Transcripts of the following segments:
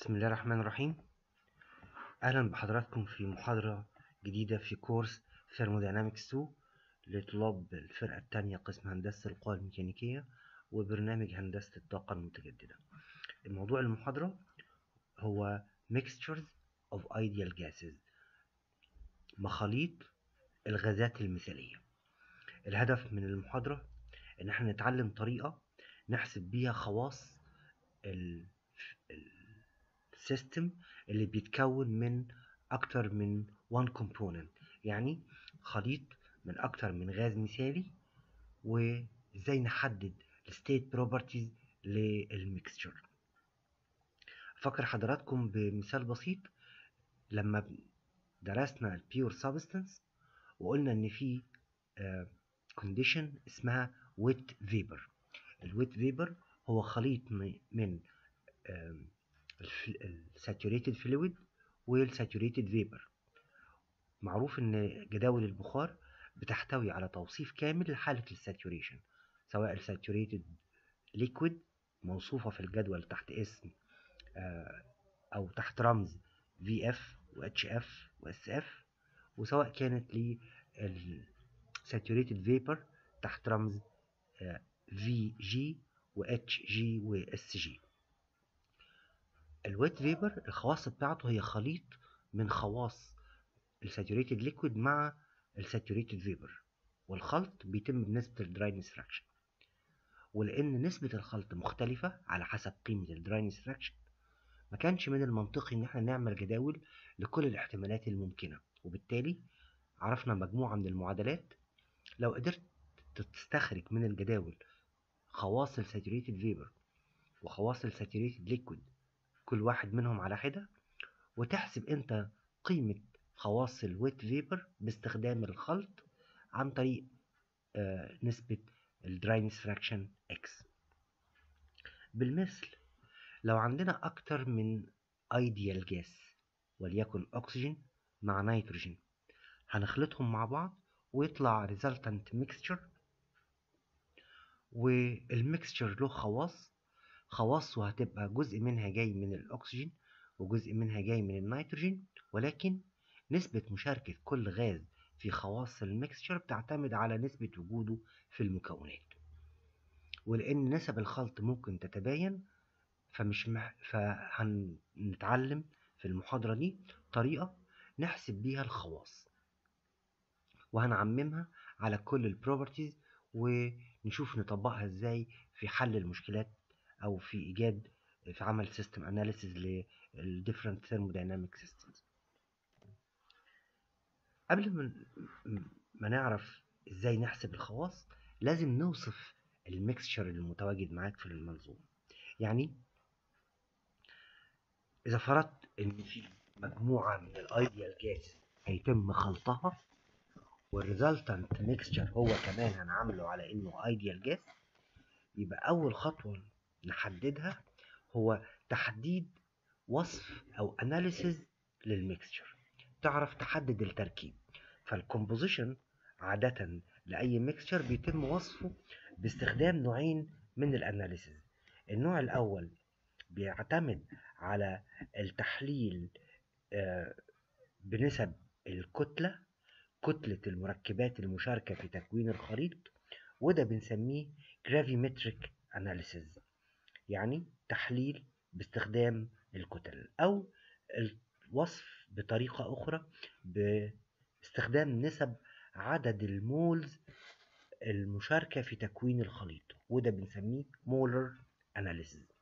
بسم الله الرحمن الرحيم أهلا بحضراتكم في محاضرة جديدة في كورس Thermodynamics 2 لطلاب الفرقة الثانية قسم هندسة القوى الميكانيكية وبرنامج هندسة الطاقة المتجددة الموضوع المحاضرة هو Mixtures of Ideal Gases مخاليط الغازات المثالية الهدف من المحاضرة إن احنا نتعلم طريقة نحسب بيها خواص ال السيستم اللي بيتكون من أكتر من one component يعني خليط من أكتر من غاز مثالي وإزاي نحدد الستيت بروبرتيز للميكستشر أفكر حضراتكم بمثال بسيط لما درسنا البيور سبستانس وقلنا إن في كونديشن اسمها ويت فيبر الويت فيبر هو خليط من الساتوريتد فلويد والساتوريتد فيبر معروف ان جداول البخار بتحتوي على توصيف كامل لحالة الساتوريشن سواء الساتوريتد ليكويد موصوفة في الجدول تحت اسم او تحت رمز VF و HF و SF وسواء كانت للساتوريتد فيبر تحت رمز VG و HG و SG الويت فيبر الخواص بتاعته هي خليط من خواص الساتوريتد ليكويد مع الساتوريتد فيبر والخلط بيتم بنسبة الدراينس فراكشن ولأن نسبة الخلط مختلفة على حسب قيمة الدراينس فراكشن ما كانش من المنطقي إن احنا نعمل جداول لكل الاحتمالات الممكنة وبالتالي عرفنا مجموعة من المعادلات لو قدرت تستخرج من الجداول خواص الساتوريتد فيبر وخواص الساتوريتد ليكويد كل واحد منهم على حدة وتحسب انت قيمة خواص الويت فيبر باستخدام الخلط عن طريق آه نسبة الدراينس فراكشن اكس بالمثل لو عندنا اكتر من ايديال جاس وليكن اكسجين مع نيتروجين هنخلطهم مع بعض ويطلع resultant mixture والميكستشر له خواص خواصه هتبقى جزء منها جاي من الأكسجين وجزء منها جاي من النيتروجين ولكن نسبة مشاركة كل غاز في خواص الميكستشر بتعتمد على نسبة وجوده في المكونات ولأن نسب الخلط ممكن تتباين فمش مح... فهنتعلم في المحاضرة دي طريقة نحسب بيها الخواص وهنعممها على كل البروبرتيز ونشوف نطبقها ازاي في حل المشكلات او في ايجاد في عمل سيستم اناليسيز للديفرنت ثيرمودايناميك سيستمز قبل ما ما نعرف ازاي نحسب الخواص لازم نوصف الميكستشر المتواجد معاك في المنظومه يعني اذا فرضت ان في مجموعه من الايديال جاز هيتم خلطها والريزلتنت ميكستشر هو كمان هنعامله على انه ايديال جاز يبقى اول خطوه نحددها هو تحديد وصف او اناليسيز للميكستشر تعرف تحدد التركيب فالكومبوزيشن عادة لأي ميكستشر بيتم وصفه باستخدام نوعين من الاناليسيز النوع الأول بيعتمد على التحليل بنسب الكتلة كتلة المركبات المشاركة في تكوين الخليط وده بنسميه gravimetric analysis يعني تحليل باستخدام الكتل أو الوصف بطريقة أخرى باستخدام نسب عدد المولز المشاركة في تكوين الخليط وده بنسميه molar analysis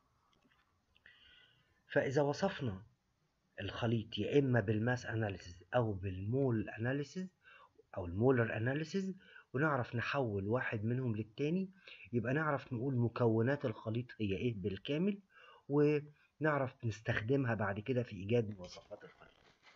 فإذا وصفنا الخليط يا إما بالماس أناليسيز أو بالمول أناليسيز أو المولر أناليسيز ونعرف نحول واحد منهم للتاني يبقى نعرف نقول مكونات الخليط هي إيه بالكامل ونعرف نستخدمها بعد كده في إيجاد مواصفات الخليط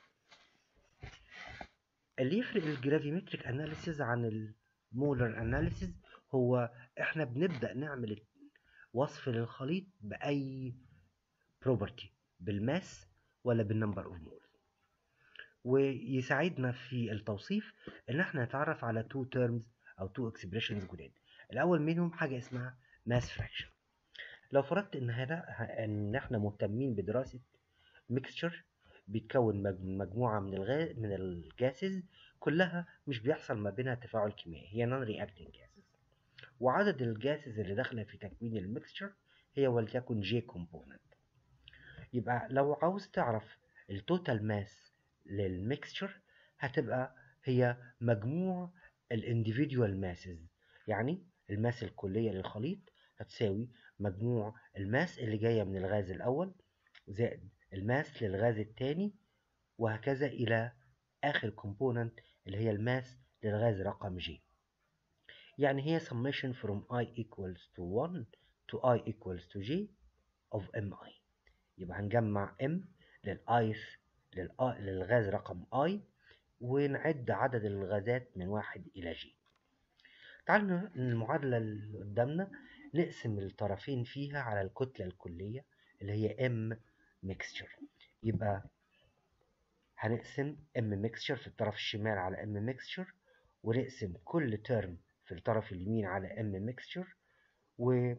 اللي يفرق الجرافيمتريك أناليسيز عن المولر أناليسيز هو إحنا بنبدأ نعمل وصف للخليط بأي بروبرتي بالماس ولا بالنمبر اوف مول ويساعدنا في التوصيف ان احنا نتعرف على تو تيرمز او تو اكسبريشنز جداد الاول منهم حاجه اسمها ماس فراكشن لو فرضت ان هذا ان احنا مهتمين بدراسة ميكستشر بيتكون من مجموعة من الغاز من الجاسز كلها مش بيحصل ما بينها تفاعل كيميائي هي نون رياكتنج جاسز وعدد الجاسز اللي داخلة في تكوين الميكستشر هي ولتكن جي كومبوننت يبقى لو عاوز تعرف التوتال ماس للميكستشر هتبقى هي مجموع الانديفيديوال ماسز يعني الماس الكلية للخليط هتساوي مجموع الماس اللي جاية من الغاز الأول زائد الماس للغاز الثاني وهكذا إلى آخر كومبوننت اللي هي الماس للغاز رقم جي يعني هي summation from i equals to 1 to i equals to j of mi يبقى هنجمع m للآيس للغاز رقم i ونعد عدد الغازات من واحد إلى ج تعالوا المعادلة اللي قدامنا نقسم الطرفين فيها على الكتلة الكلية اللي هي m mixture يبقى هنقسم m mixture في الطرف الشمال على m mixture ونقسم كل ترم في الطرف اليمين على m mixture و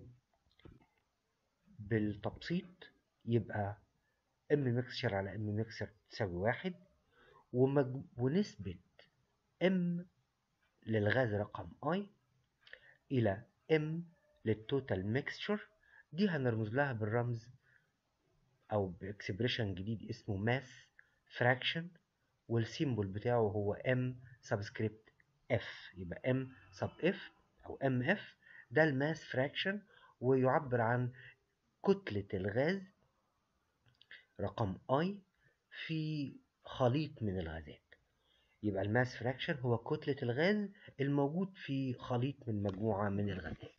بالتبسيط يبقى m mixture على m mixture تساوي واحد ومج... ونسبة m للغاز رقم I إلى m للتوتال ميكستشر دي هنرمز لها بالرمز أو بإكسبريشن جديد اسمه ماس فراكشن والسيمبل بتاعه هو m سبسكريبت f يبقى m سب f أو mf ده الماس فراكشن ويعبر عن كتلة الغاز رقم I في خليط من الغازات يبقى الماس فراكشن هو كتلة الغاز الموجود في خليط من مجموعة من الغازات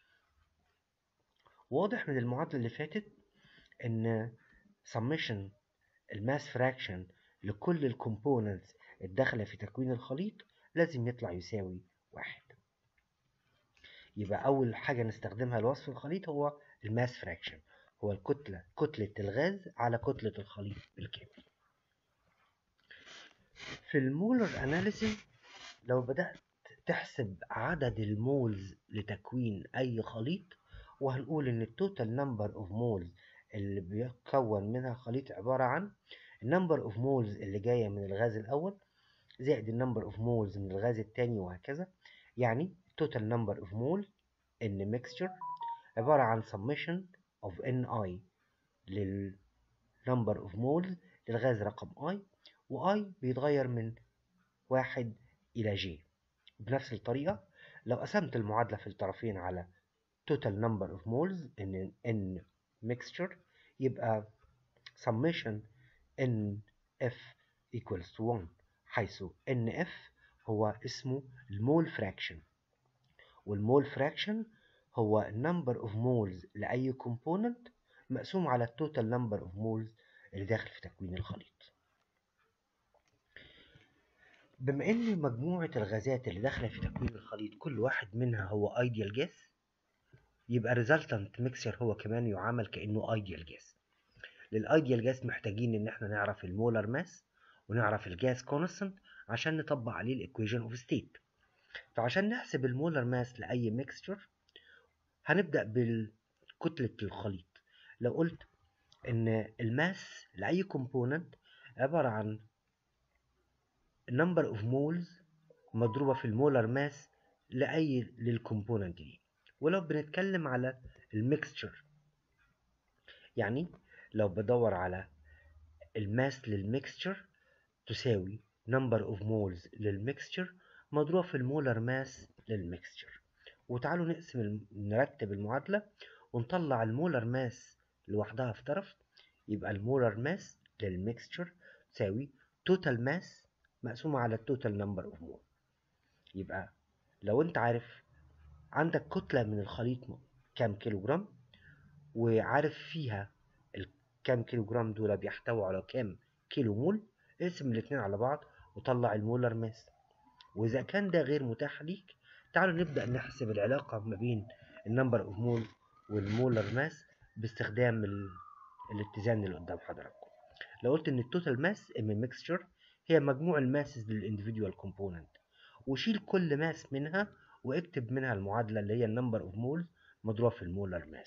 واضح من المعادلة اللي فاتت ان summation الماس فراكشن لكل الكومبوننتس الداخلة في تكوين الخليط لازم يطلع يساوي واحد يبقى أول حاجة نستخدمها لوصف الخليط هو الماس فراكشن هو الكتلة كتلة الغاز على كتلة الخليط بالكامل في المولر اناليسيس لو بدأت تحسب عدد المولز لتكوين أي خليط وهنقول إن التوتال نمبر أوف مولز اللي بيتكون منها خليط عبارة عن النمبر أوف مولز اللي جاية من الغاز الأول زائد النمبر أوف مولز من الغاز التاني وهكذا يعني توتال نمبر أوف مول إن ميكستشر عبارة عن summation of ni للنمبر أوف مولز للغاز رقم i و i بيتغير من واحد إلى j بنفس الطريقة لو قسمت المعادلة في الطرفين على total number of moles in n mixture يبقى summation nf equals to 1 حيث nf هو اسمه المول fraction والمول fraction هو number of moles لأي component مقسوم على total number of moles اللي داخل في تكوين الخليط بما ان مجموعة الغازات اللي داخلة في تكوين الخليط كل واحد منها هو ideal gas يبقى resultant mixture هو كمان يعامل كأنه ideal gas للايديال جاس محتاجين ان احنا نعرف المولر ماس ونعرف الجاس كونستنت عشان نطبق عليه الايكويشن اوف ستيت فعشان نحسب المولر ماس لاي ميكستشر هنبدا بالكتله الخليط لو قلت ان الماس لاي كومبوننت عباره عن number of moles مضروبه في المولر ماس لاي للكومبوننت دي ولو بنتكلم على الميكستشر يعني لو بدور على الماس للميكستشر تساوي number of moles للميكستشر مضروب في المولر ماس للميكستشر وتعالوا نقسم نرتب المعادلة ونطلع المولر ماس لوحدها في طرف يبقى المولر ماس للميكستشر تساوي توتال ماس مقسومة على التوتال نمبر اوف مول يبقى لو انت عارف عندك كتلة من الخليط كام كيلو جرام وعارف فيها كام كيلو جرام دول بيحتووا على كام كيلو مول اقسم الاتنين على بعض وطلع المولر ماس واذا كان ده غير متاح ليك تعالوا نبدأ نحسب العلاقة ما بين النمبر اوف مول والمولر ماس باستخدام ال... الاتزان اللي قدام حضراتكم لو قلت ان التوتال ماس ام ميكستشر هي مجموع الماسز للانديفيدوال كومبوننت وشيل كل ماس منها واكتب منها المعادلة اللي هي النمبر اوف مول مضروب في المولر ماس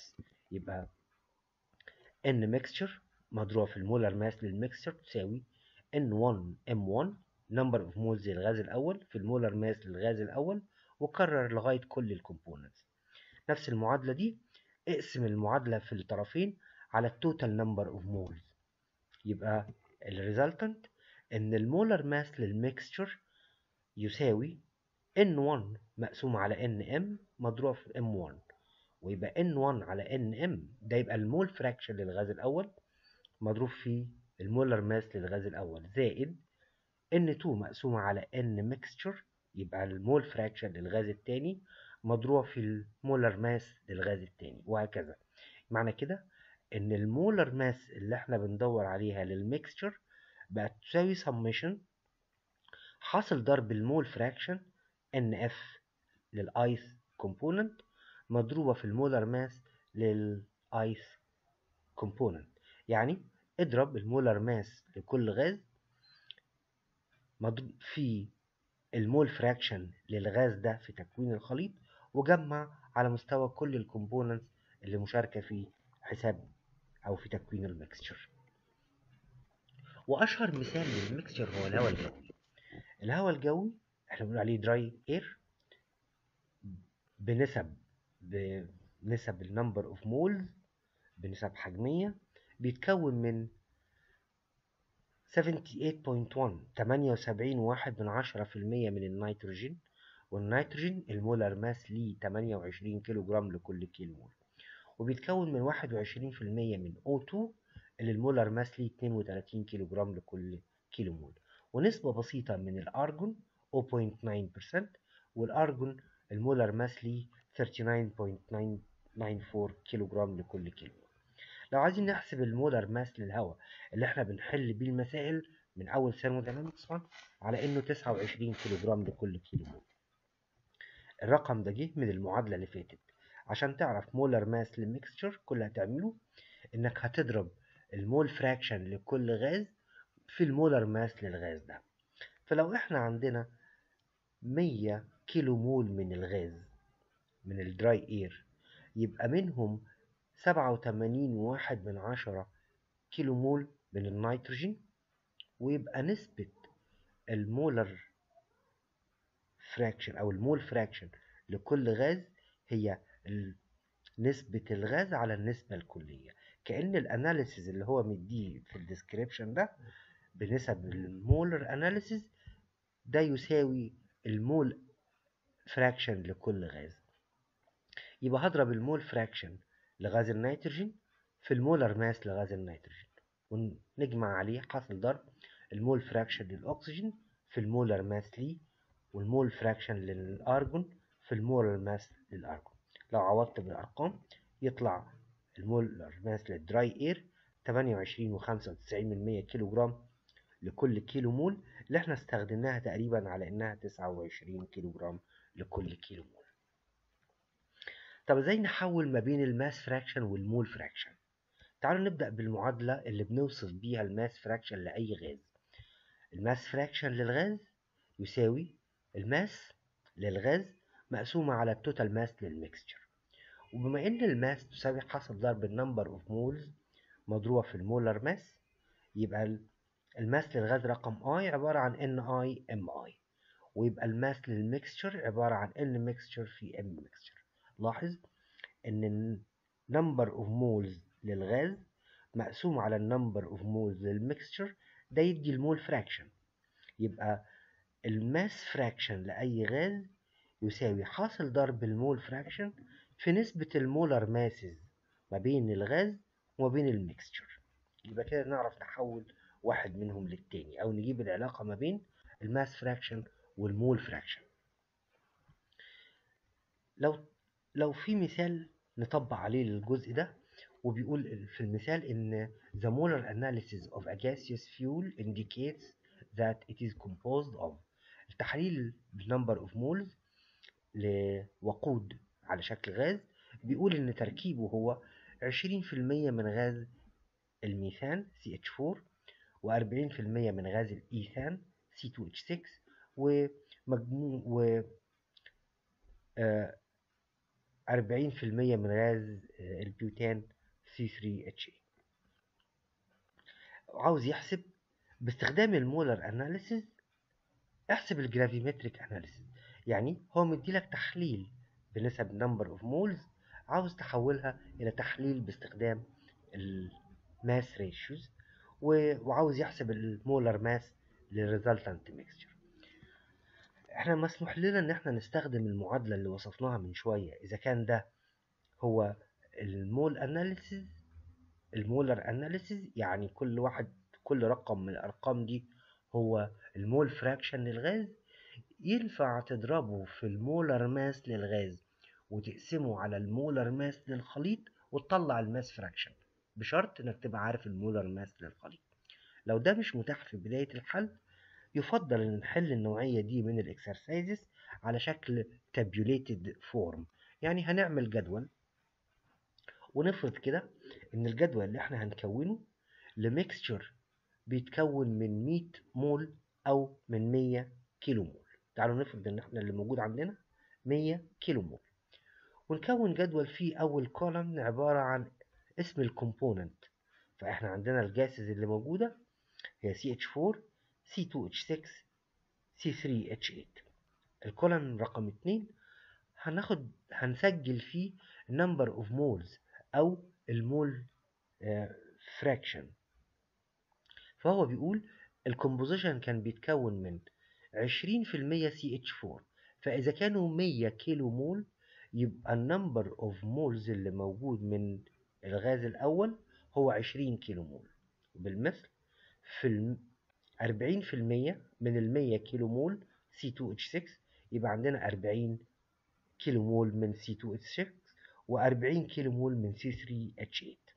يبقى N mixture مضروبة في المولر ماس للميكستشر تساوي N1 M1 number of moles للغاز الأول في المولر ماس للغاز الأول وكرر لغاية كل الكومبوننتس نفس المعادلة دي اقسم المعادلة في الطرفين على التوتال نمبر اوف مولز يبقى الريزلتنت ان المولر ماس للميكستشر يساوي N1 مقسوم على NM مضروب في M1 ويبقى N1 على NM ده يبقى المول فراكشن للغاز الأول مضروب في المولر ماس للغاز الأول زائد N2 مقسومة على N ميكستشر يبقى المول فراكشن للغاز التاني مضروب في المولر ماس للغاز التاني وهكذا معنى كده ان المولر ماس اللي احنا بندور عليها للميكستشر بقت تساوي سميشن حاصل ضرب المول فراكشن NF للايس كومبوننت مضروبة في المولر ماس للايس كومبوننت يعني اضرب المولر ماس لكل غاز مضروب في المول فراكشن للغاز ده في تكوين الخليط وجمع على مستوى كل الكومبوننتس اللي مشاركة في حساب أو في تكوين الميكستشر وأشهر مثال للميكستشر هو الهواء الجوي الهواء الجوي احنا بنقول عليه دراي اير بنسب بنسب النمبر اوف مولز بنسب حجمية بيتكون من 78.1 78 واحد من عشرة في المية من النيتروجين والنيتروجين المولر ماس ليه 28 كيلو جرام لكل كيلو مول وبيتكون من 21% من O2 اللي المولر ماس ليه 32 كيلو جرام لكل كيلو مول ونسبة بسيطة من الأرجون 0.9% والأرجون المولر ماس ليه 39.994 كيلو جرام لكل كيلو لو عايزين نحسب المولر ماس للهواء اللي احنا بنحل بيه المسائل من اول ثيرموداينامكس 1 على انه 29 كيلو جرام لكل كيلو مول الرقم ده جه من المعادله اللي فاتت عشان تعرف مولر ماس للميكستشر كل اللي هتعمله انك هتضرب المول فراكشن لكل غاز في المولر ماس للغاز ده فلو احنا عندنا 100 كيلو مول من الغاز من الدراي اير يبقى منهم سبعة وتمانين واحد من عشرة كيلو مول من النيتروجين ويبقى نسبة المولر فراكشن أو المول فراكشن لكل غاز هي نسبة الغاز على النسبة الكلية كأن الأناليسيز اللي هو مديه في الديسكريبشن ده بنسب المولر أناليسيز ده يساوي المول فراكشن لكل غاز يبقى هضرب المول فراكشن لغاز النيتروجين في المولر ماس لغاز النيتروجين ونجمع عليه حاصل ضرب المول فراكشن للأكسجين في المولر ماس ليه والمول فراكشن للأرجون في المولر ماس للأرجون لو عوضت بالأرقام يطلع المولر ماس للدراي اير 28 و95 من 100 كيلو جرام لكل كيلو مول اللي احنا استخدمناها تقريبا على انها 29 كيلو جرام لكل كيلو مول طب ازاي نحول ما بين الماس فراكشن والمول فراكشن تعالوا نبدأ بالمعادلة اللي بنوصف بيها الماس فراكشن لأي غاز الماس فراكشن للغاز يساوي الماس للغاز مقسومة على التوتال ماس للميكستشر وبما ان الماس تساوي حسب ضرب النمبر اوف مولز مضروبة في المولر ماس يبقى الماس للغاز رقم I عبارة عن NI MI ويبقى الماس للميكستشر عبارة عن N ميكستشر في M ميكستشر لاحظ ان number of moles للغاز مقسوم على النمبر اوف مولز للميكستشر ده يدي المول فراكشن يبقى الماس فراكشن لأي غاز يساوي حاصل ضرب المول فراكشن في نسبة المولر ماسز ما بين الغاز وما بين الميكستشر يبقى كده نعرف نحول واحد منهم للتاني أو نجيب العلاقة ما بين الماس فراكشن والمول فراكشن لو لو في مثال نطبق عليه الجزء ده وبيقول في المثال ان the molar analysis of a gaseous fuel indicates that it is composed of التحليل بالنمبر اوف مولز لوقود على شكل غاز بيقول ان تركيبه هو 20% من غاز الميثان CH4 و40% من غاز الإيثان C2H6 ومجموع و 40% 40% من غاز آه، البيوتان C3H8 وعاوز يحسب باستخدام المولر اناليسيز احسب الجرافيمتريك اناليسيز يعني هو مديلك تحليل بنسب نمبر اوف مولز عاوز تحولها الى تحليل باستخدام الماس ريشيوز وعاوز يحسب المولر ماس للريزلتنت ميكستشر احنا مسموح لنا ان احنا نستخدم المعادله اللي وصفناها من شويه اذا كان ده هو المول اناليسيز المولر اناليسيز يعني كل واحد كل رقم من الارقام دي هو المول فراكشن للغاز ينفع تضربه في المولر ماس للغاز وتقسمه على المولر ماس للخليط وتطلع الماس فراكشن بشرط انك تبقى عارف المولر ماس للخليط لو ده مش متاح في بداية الحل يفضل ان نحل النوعية دي من الاكسرسايزز على شكل tabulated form يعني هنعمل جدول ونفرض كده ان الجدول اللي احنا هنكونه لميكستشر بيتكون من 100 مول او من 100 كيلو مول تعالوا نفرض ان احنا اللي موجود عندنا 100 كيلو مول ونكون جدول فيه اول كولم عبارة عن اسم الكومبوننت فاحنا عندنا الجاسز اللي موجودة هي CH4 C2H6 C3H8 الكولم رقم 2 هناخد هنسجل فيه number of moles او المول fraction فهو بيقول الكومبوزيشن كان بيتكون من 20% CH4 فإذا كانوا 100 كيلو مول يبقى النمبر اوف مولز اللي موجود من الغاز الأول هو 20 كيلو مول بالمثل في ال 40% من ال 100 كيلو مول C2H6 يبقى عندنا 40 كيلو مول من C2H6 و40 كيلو مول من C3H8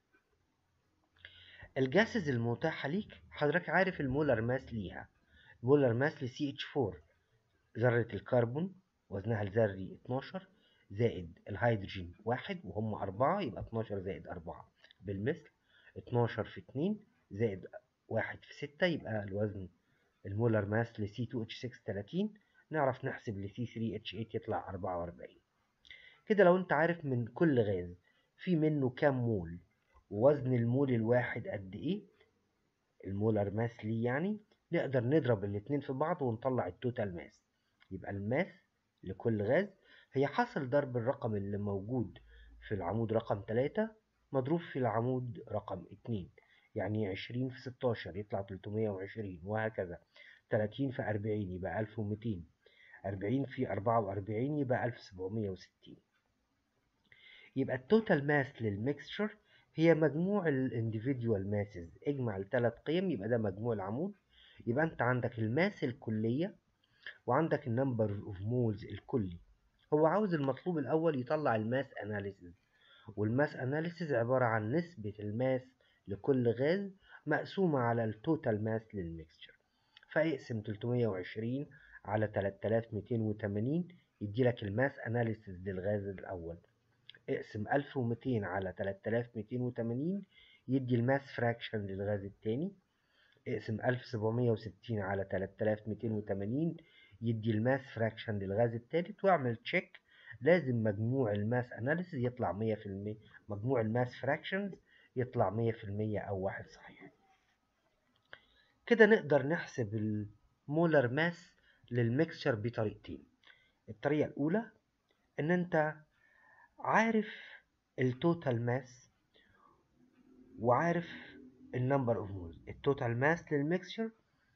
الجاسز المتاحة ليك حضرتك عارف المولر ماس ليها المولر ماس ل CH4 ذرة الكربون وزنها الذري 12 زائد الهيدروجين واحد وهم أربعة يبقى 12 زائد أربعة بالمثل 12 في 2 زائد واحد في 6 يبقى الوزن المولر ماس ل C2H6 30 نعرف نحسب ل C3H8 يطلع 44 كده لو انت عارف من كل غاز في منه كام مول ووزن المول الواحد قد ايه المولر ماس ليه يعني نقدر نضرب الاتنين في بعض ونطلع التوتال ماس يبقى الماس لكل غاز هي حاصل ضرب الرقم اللي موجود في العمود رقم 3 مضروب في العمود رقم 2 يعني 20 في 16 يطلع 320 وهكذا 30 في 40 يبقى 1200 40 في 44 يبقى 1760 يبقى التوتال ماس للميكستشر هي مجموع الانديفيديوال ماسز اجمع الثلاث قيم يبقى ده مجموع العمود يبقى انت عندك الماس الكلية وعندك النمبر اوف مولز الكلي هو عاوز المطلوب الاول يطلع الماس اناليسيز والماس اناليسيز عبارة عن نسبة الماس لكل غاز مقسومة على التوتال ماس للميكستشر فاقسم 320 على 3280 يديلك الماس اناليسيز للغاز الاول اقسم 1200 على 3280 يدي الماس فراكشن للغاز التاني اقسم 1760 على 3280 يدي الماس فراكشن للغاز التالت واعمل تشيك لازم مجموع الماس اناليسيز يطلع 100% مجموع الماس فراكشنز يطلع 100% او واحد صحيح كده نقدر نحسب المولر ماس للميكسشر بطريقتين الطريقة الأولى إن أنت عارف التوتال ماس وعارف النمبر اوف مولز التوتال ماس للميكسشر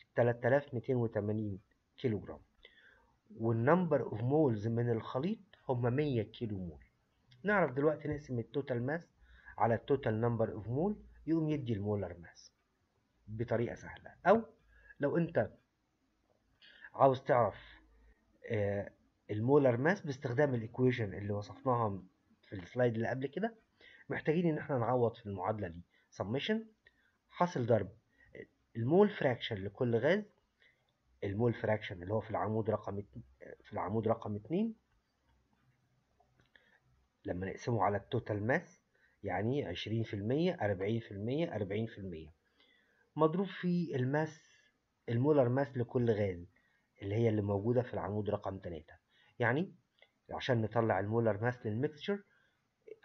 3280 كيلو جرام والنمبر اوف مولز من الخليط هم 100 كيلو مول نعرف دلوقتي نقسم التوتال ماس على التوتال نمبر اوف مول يقوم يدي المولر ماس بطريقة سهلة أو لو أنت عاوز تعرف آه المولر ماس باستخدام الايكويشن اللي وصفناها في السلايد اللي قبل كده محتاجين ان احنا نعوض في المعادلة دي سميشن حاصل ضرب المول فراكشن لكل غاز المول فراكشن اللي هو في العمود رقم في العمود رقم اتنين لما نقسمه على التوتال ماس يعني عشرين في المية أربعين في المية أربعين في المية مضروب في الماس المولر ماس لكل غاز اللي هي اللي موجودة في العمود رقم تلاتة يعني عشان نطلع المولر ماس للميكستشر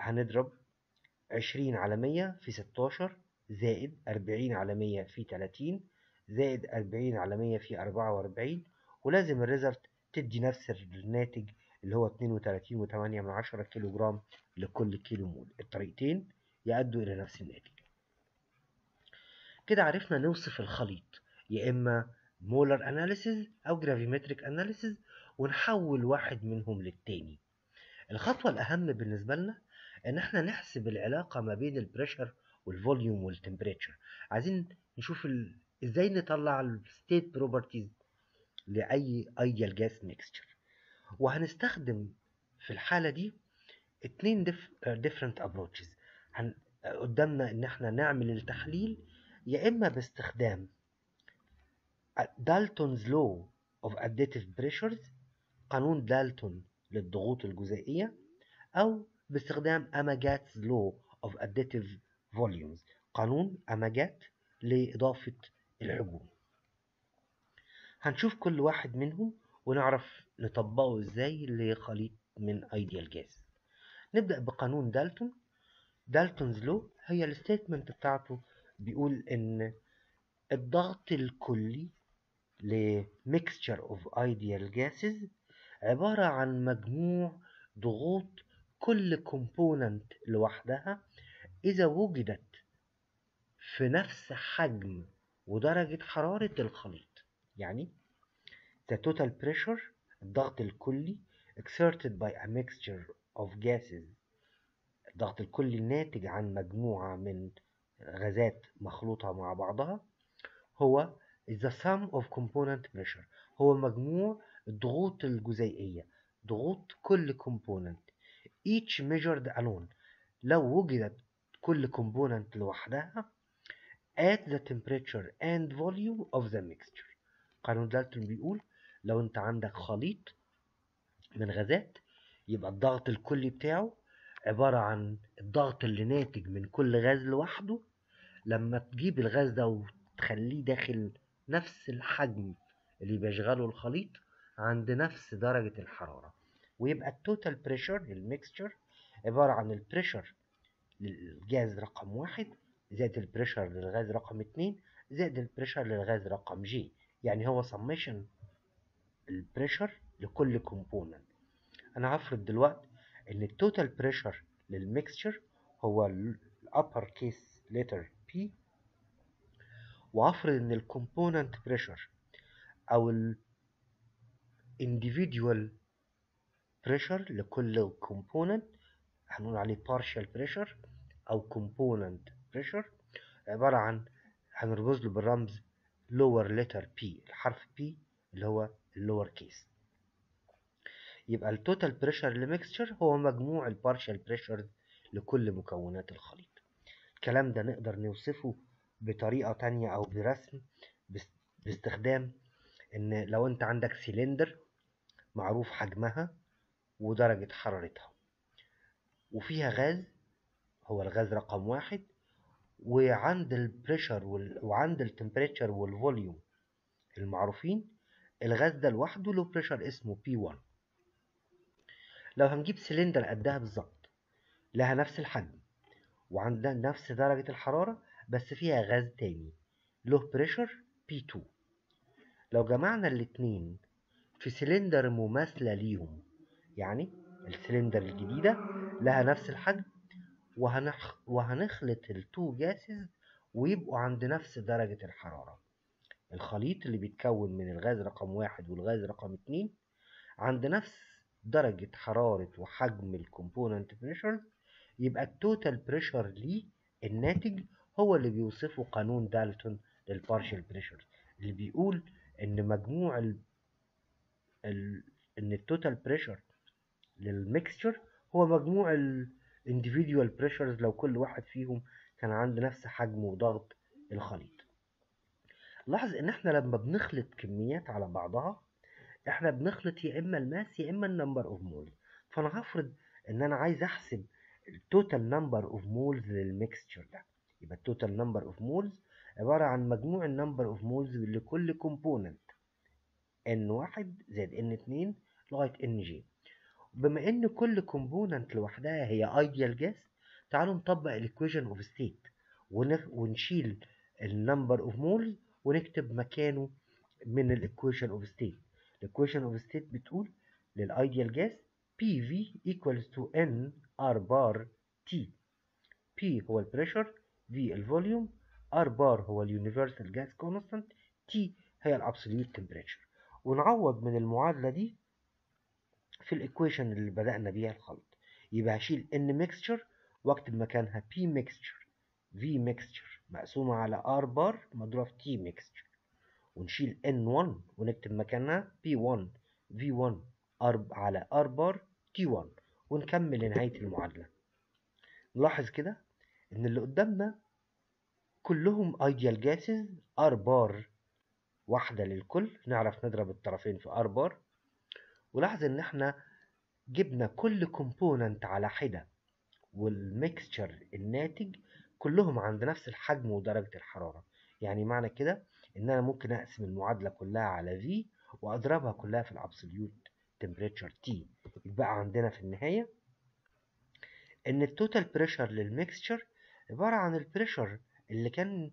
هنضرب عشرين على مية في ستاشر زائد أربعين على مية في تلاتين زائد أربعين على مية في أربعة وأربعين ولازم الريزلت تدي نفس الناتج اللي هو اتنين وتلاتين وتمانية من عشرة كيلو جرام لكل كيلو مول الطريقتين يأدوا إلى نفس الناتج كده عرفنا نوصف الخليط يا إما مولر أناليسيز أو جرافيمتريك أناليسيز ونحول واحد منهم للتاني الخطوة الأهم بالنسبة لنا إن إحنا نحسب العلاقة ما بين البريشر والفوليوم والتمبريتشر عايزين نشوف ال... إزاي نطلع الستيت بروبرتيز لأي ايديال جاس ميكستشر وهنستخدم في الحالة دي اتنين different approaches هن... قدامنا ان احنا نعمل التحليل يا اما باستخدام دالتونز لو of additive pressures قانون دالتون للضغوط الجزيئية أو باستخدام أماجات's law of additive volumes قانون أماجات لإضافة الحجوم هنشوف كل واحد منهم ونعرف نطبقه ازاي لخليط من ايديال جاز نبدأ بقانون دالتون دالتونز لو هي الستيتمنت بتاعته بيقول ان الضغط الكلي لميكستشر اوف ايديال جاسز عبارة عن مجموع ضغوط كل كومبوننت لوحدها إذا وجدت في نفس حجم ودرجة حرارة الخليط يعني the total pressure الضغط الكلي exerted by a mixture of gases الضغط الكلي الناتج عن مجموعة من غازات مخلوطة مع بعضها هو the sum of component pressure هو مجموع الضغوط الجزيئية ضغوط كل component each measured alone لو وجدت كل component لوحدها at the temperature and volume of the mixture قانون دالتون بيقول لو انت عندك خليط من غازات يبقى الضغط الكلي بتاعه عبارة عن الضغط اللي ناتج من كل غاز لوحده لما تجيب الغاز ده وتخليه داخل نفس الحجم اللي بيشغله الخليط عند نفس درجة الحرارة ويبقى التوتال بريشر للميكستشر عبارة عن البريشر للجاز رقم واحد زائد البريشر للغاز رقم اتنين زائد البريشر للغاز رقم جي يعني هو سميشن البريشر لكل كومبوننت انا هفرض دلوقتي ان التوتال بريشر للميكستشر هو الابر كيس لتر بي وهفرض ان الكومبوننت بريشر او ال individual pressure لكل component هنقول عليه partial pressure أو component pressure عبارة عن هنرمز له بالرمز lower letter P الحرف P اللي هو اللور كيس يبقى التوتال بريشر لميكستشر هو مجموع البارشال بريشر لكل مكونات الخليط الكلام ده نقدر نوصفه بطريقة تانية أو برسم باستخدام إن لو أنت عندك سيلندر معروف حجمها ودرجة حرارتها وفيها غاز هو الغاز رقم واحد وعند البريشر وال... وعند التمبريتشر والفوليوم المعروفين الغاز ده لوحده له بريشر اسمه P1 لو هنجيب سلندر قدها بالظبط لها نفس الحجم وعندها نفس درجة الحرارة بس فيها غاز تاني له بريشر P2 لو جمعنا الاتنين في سلندر مماثلة ليهم يعني السلندر الجديدة لها نفس الحجم وهنخ... وهنخلط التو جاسز ويبقوا عند نفس درجة الحرارة الخليط اللي بيتكون من الغاز رقم واحد والغاز رقم اتنين عند نفس درجة حرارة وحجم الكومبوننت بريشر يبقى التوتال بريشر ليه الناتج هو اللي بيوصفه قانون دالتون للبارشل بريشر اللي بيقول ان مجموع ال... ال... ان التوتال بريشر للميكستشر هو مجموع الانديفيديوال بريشرز لو كل واحد فيهم كان عند نفس حجم وضغط الخليط لاحظ ان احنا لما بنخلط كميات على بعضها احنا بنخلط يا اما الماس يا اما النمبر اوف مولز فانا هفرض ان انا عايز احسب التوتال نمبر اوف مولز للميكستشر ده يبقى التوتال نمبر اوف مولز عبارة عن مجموع النمبر اوف مولز لكل كومبوننت n واحد زائد n اتنين لغاية n جي بما ان كل كومبوننت لوحدها هي ايديال جاس تعالوا نطبق الايكويشن اوف ستيت ونشيل النمبر اوف مولز ونكتب مكانه من الايكويشن اوف ستيت الايكويشن اوف ستيت بتقول للايديال جاس PV equals to N R bar T P هو البريشر V الفوليوم R بار هو اليونيفرسال جاس كونستانت T هي الابسوليوت تمبريتشر ونعوض من المعادلة دي في الايكويشن اللي بدأنا بيها الخلط يبقى هشيل N mixture واكتب مكانها P mixture V mixture مقسومة على R بار مضروبة في T mixture ونشيل N1 ونكتب مكانها P1 V1 R على R بار T1 ونكمل لنهاية المعادلة نلاحظ كده إن اللي قدامنا كلهم ideal gases R بار واحدة للكل نعرف نضرب الطرفين في R بار ولاحظ إن إحنا جبنا كل كومبوننت على حدة والميكستشر الناتج كلهم عند نفس الحجم ودرجة الحرارة يعني معنى كده إن أنا ممكن أقسم المعادلة كلها على V وأضربها كلها في الأبسوليوت temperature T يبقى عندنا في النهاية إن التوتال بريشر للميكستشر عبارة عن البريشر اللي كان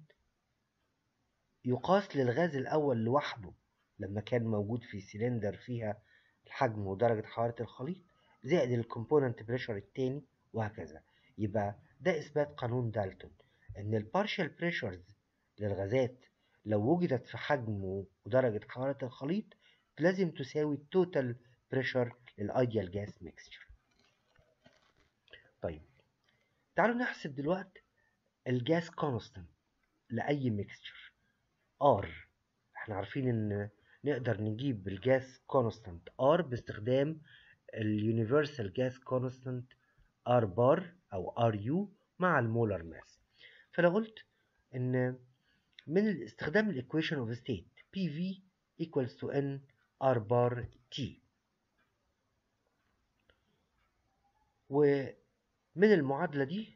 يقاس للغاز الأول لوحده لما كان موجود في سلندر فيها الحجم ودرجة حرارة الخليط زائد الكومبوننت بريشر التاني وهكذا يبقى ده إثبات قانون دالتون إن البارشال بريشرز للغازات لو وجدت في حجم ودرجة حرارة الخليط لازم تساوي التوتال بريشر للايديال جاس ميكستشر طيب تعالوا نحسب دلوقتي الجاس كونستانت لأي ميكستشر R احنا عارفين ان نقدر نجيب الجاس كونستانت R باستخدام اليونيفرسال جاس كونستانت R بار او RU مع المولر ماس فلو قلت ان من استخدام الايكويشن اوف ستيت PV equals to N R بار T ومن المعادلة دي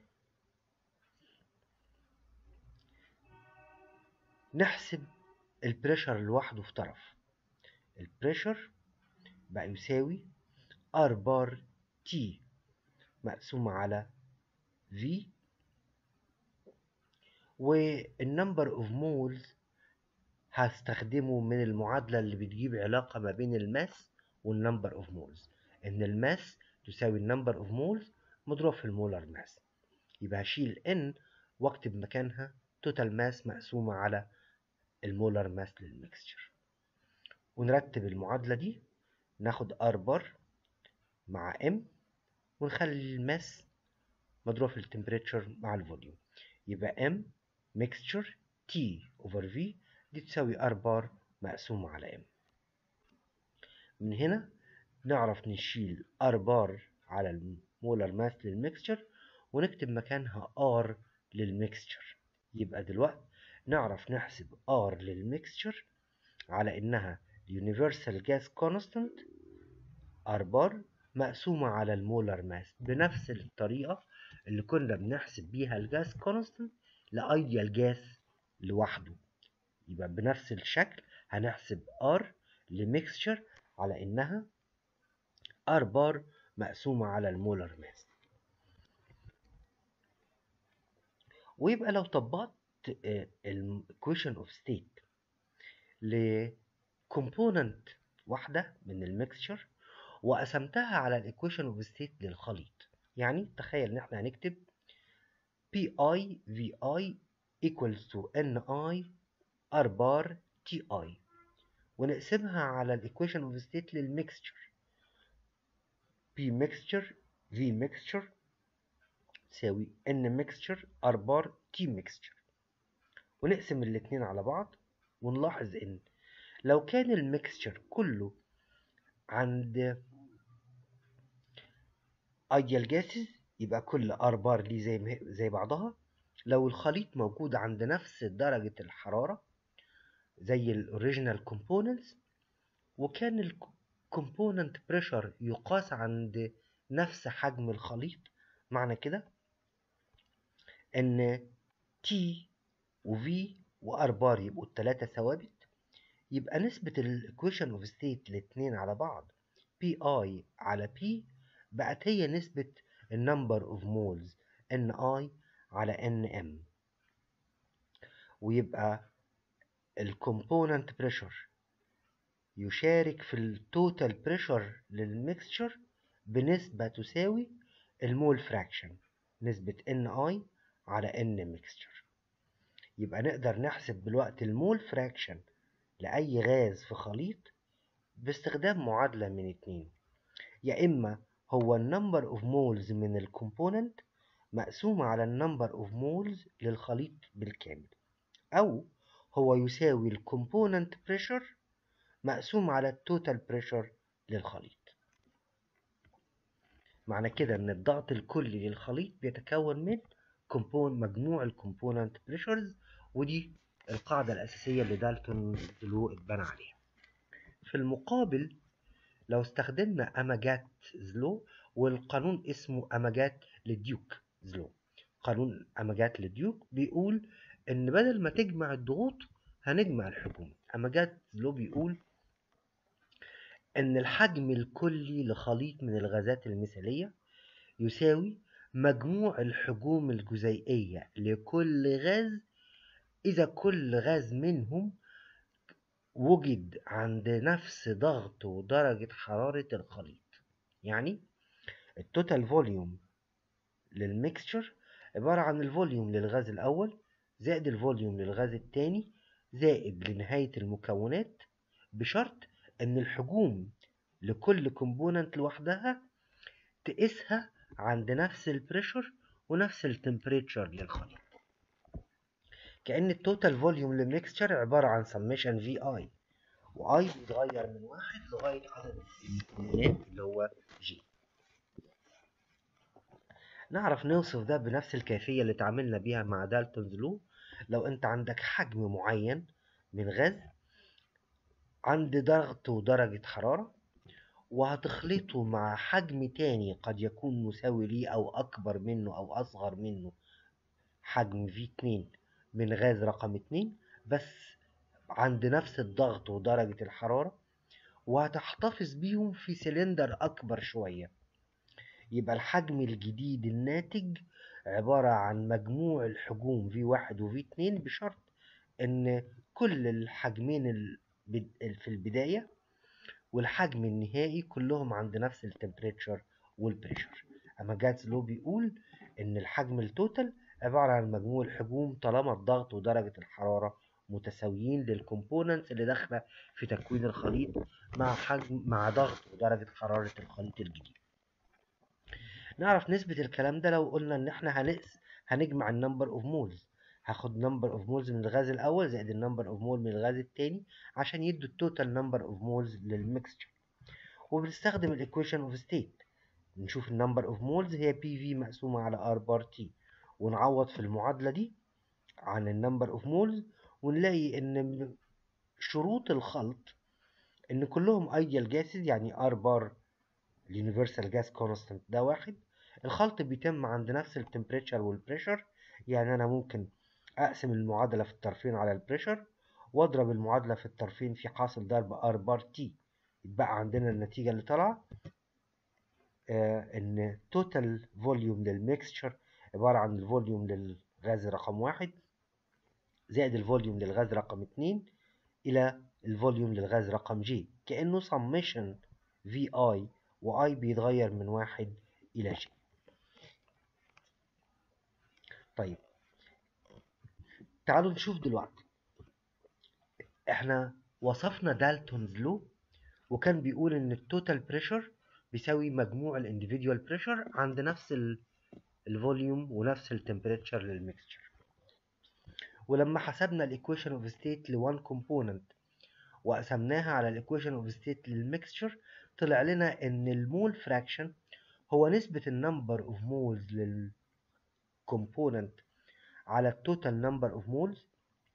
نحسب البريشر لوحده في طرف البريشر بقى يساوي R بار T مقسومة على V والنمبر اوف مولز هستخدمه من المعادلة اللي بتجيب علاقة ما بين الماس والنمبر اوف مولز ان الماس تساوي النمبر اوف مولز مضروب في المولر ماس يبقى هشيل n واكتب مكانها توتال ماس مقسومة على المولر ماس للميكستشر ونرتب المعادلة دي ناخد R بار مع M ونخلي الماس مضروب في التمبريتشر مع الفوليوم يبقى M mixture T over V دي تساوي R بار مقسومة على M من هنا نعرف نشيل R بار على المولر ماس للميكستشر ونكتب مكانها R للميكستشر يبقى دلوقتي نعرف نحسب R للميكستشر على إنها Universal Gas Constant R بار مقسومة على المولر ماس بنفس الطريقة اللي كنا بنحسب بيها الجاس كونستانت لأيديال جاس لوحده يبقى بنفس الشكل هنحسب R لميكستشر على إنها R بار مقسومة على المولر ماس ويبقى لو طبقت الإيكويشن اوف ستيت لكومبوننت واحدة من الميكستشر وقسمتها على الإيكويشن اوف ستيت للخليط يعني تخيل إن احنا هنكتب PI VI equals to NI R bar TI ونقسمها على الإيكويشن اوف ستيت للميكستشر P mixture V mixture تساوي N mixture R bar T mixture ونقسم الاتنين على بعض ونلاحظ إن لو كان الميكستشر كله عند ideal gases يبقى كل R بار ليه زي زي بعضها لو الخليط موجود عند نفس درجة الحرارة زي الاوريجينال كومبوننتس وكان الكومبوننت بريشر يقاس عند نفس حجم الخليط معنى كده ان T و V و R بار يبقوا التلاتة ثوابت يبقى نسبة الايكويشن اوف ستيت الاتنين على بعض بي اي على بي بقت هي نسبة النمبر اوف مولز ان اي على ان ام ويبقى الكومبوننت بريشر يشارك في التوتال بريشر للميكستشر بنسبة تساوي المول فراكشن نسبة ان اي على ان ميكستشر يبقى نقدر نحسب دلوقتي المول فراكشن لأي غاز في خليط باستخدام معادلة من اتنين يا إما هو النمبر اوف مولز من الكومبوننت مقسوم على النمبر اوف مولز للخليط بالكامل أو هو يساوي الكومبوننت بريشر مقسوم على التوتال بريشر للخليط معنى كده ان الضغط الكلي للخليط بيتكون من كومبون مجموع الكومبوننت بريشرز ودي القاعدة الأساسية اللي دالتون دلو اتبنى عليها في المقابل لو استخدمنا أماجات زلو والقانون اسمه أماجات لديوك زلو قانون أماجات لديوك بيقول إن بدل ما تجمع الضغوط هنجمع الحجوم أماجات زلو بيقول إن الحجم الكلي لخليط من الغازات المثالية يساوي مجموع الحجوم الجزيئية لكل غاز إذا كل غاز منهم وجد عند نفس ضغط ودرجة حرارة الخليط يعني التوتال فوليوم للميكستشر عبارة عن الفوليوم للغاز الأول زائد الفوليوم للغاز الثاني زائد لنهاية المكونات بشرط إن الحجوم لكل كومبوننت لوحدها تقيسها عند نفس البريشر ونفس التمبريتشر للخليط كأن التوتال فوليوم للميكستشر عبارة عن سميشن في اي واي بيتغير من واحد لغاية عدد الكومبوننت اللي هو جي نعرف نوصف ده بنفس الكيفية اللي تعاملنا بيها مع دالتونز لو لو انت عندك حجم معين من غاز عند ضغط ودرجة حرارة وهتخلطه مع حجم تاني قد يكون مساوي ليه أو أكبر منه أو أصغر منه حجم V2 من غاز رقم اتنين بس عند نفس الضغط ودرجة الحرارة وهتحتفظ بيهم في سلندر أكبر شوية يبقى الحجم الجديد الناتج عبارة عن مجموع الحجوم V1 و V2 بشرط إن كل الحجمين في البداية والحجم النهائي كلهم عند نفس التمبريتشر والبريشر أما جاتس لو بيقول إن الحجم التوتال عبارة عن مجموع الحجوم طالما الضغط ودرجة الحرارة متساويين للكومبوننتس اللي داخلة في تكوين الخليط مع حجم مع ضغط ودرجة حرارة الخليط الجديد. نعرف نسبة الكلام ده لو قلنا إن إحنا هنقس هنجمع النمبر أوف مولز هاخد نمبر أوف مولز من الغاز الأول زائد النمبر أوف مول من الغاز التاني عشان يدوا التوتال نمبر أوف مولز للميكستشر وبنستخدم الإيكويشن أوف ستيت نشوف النمبر أوف مولز هي بي في مقسومة على ار بار تي ونعوض في المعادلة دي عن النمبر اوف مولز ونلاقي ان شروط الخلط ان كلهم ايديال جاسز يعني ار بار اليونيفرسال جاس كونستانت ده واحد الخلط بيتم عند نفس التمبريتشر والبريشر يعني انا ممكن اقسم المعادلة في الطرفين على البريشر واضرب المعادلة في الطرفين في حاصل ضرب ار بار تي يتبقى عندنا النتيجة اللي طالعة آه ان توتال فوليوم للميكستشر عبارة عن الفوليوم للغاز رقم واحد زائد الفوليوم للغاز رقم اتنين إلى الفوليوم للغاز رقم جي كأنه summation في اي واي بيتغير من واحد إلى جي طيب تعالوا نشوف دلوقتي احنا وصفنا دالتونز لو وكان بيقول ان التوتال بريشر بيساوي مجموع الانديفيديوال بريشر عند نفس الفوليوم ونفس التمبريتشر للميكستشر ولما حسبنا الايكويشن اوف ستيت لوان كومبوننت وقسمناها على الايكويشن اوف ستيت للميكستشر طلع لنا ان المول فراكشن هو نسبة النمبر اوف مولز للكومبوننت على التوتال نمبر اوف مولز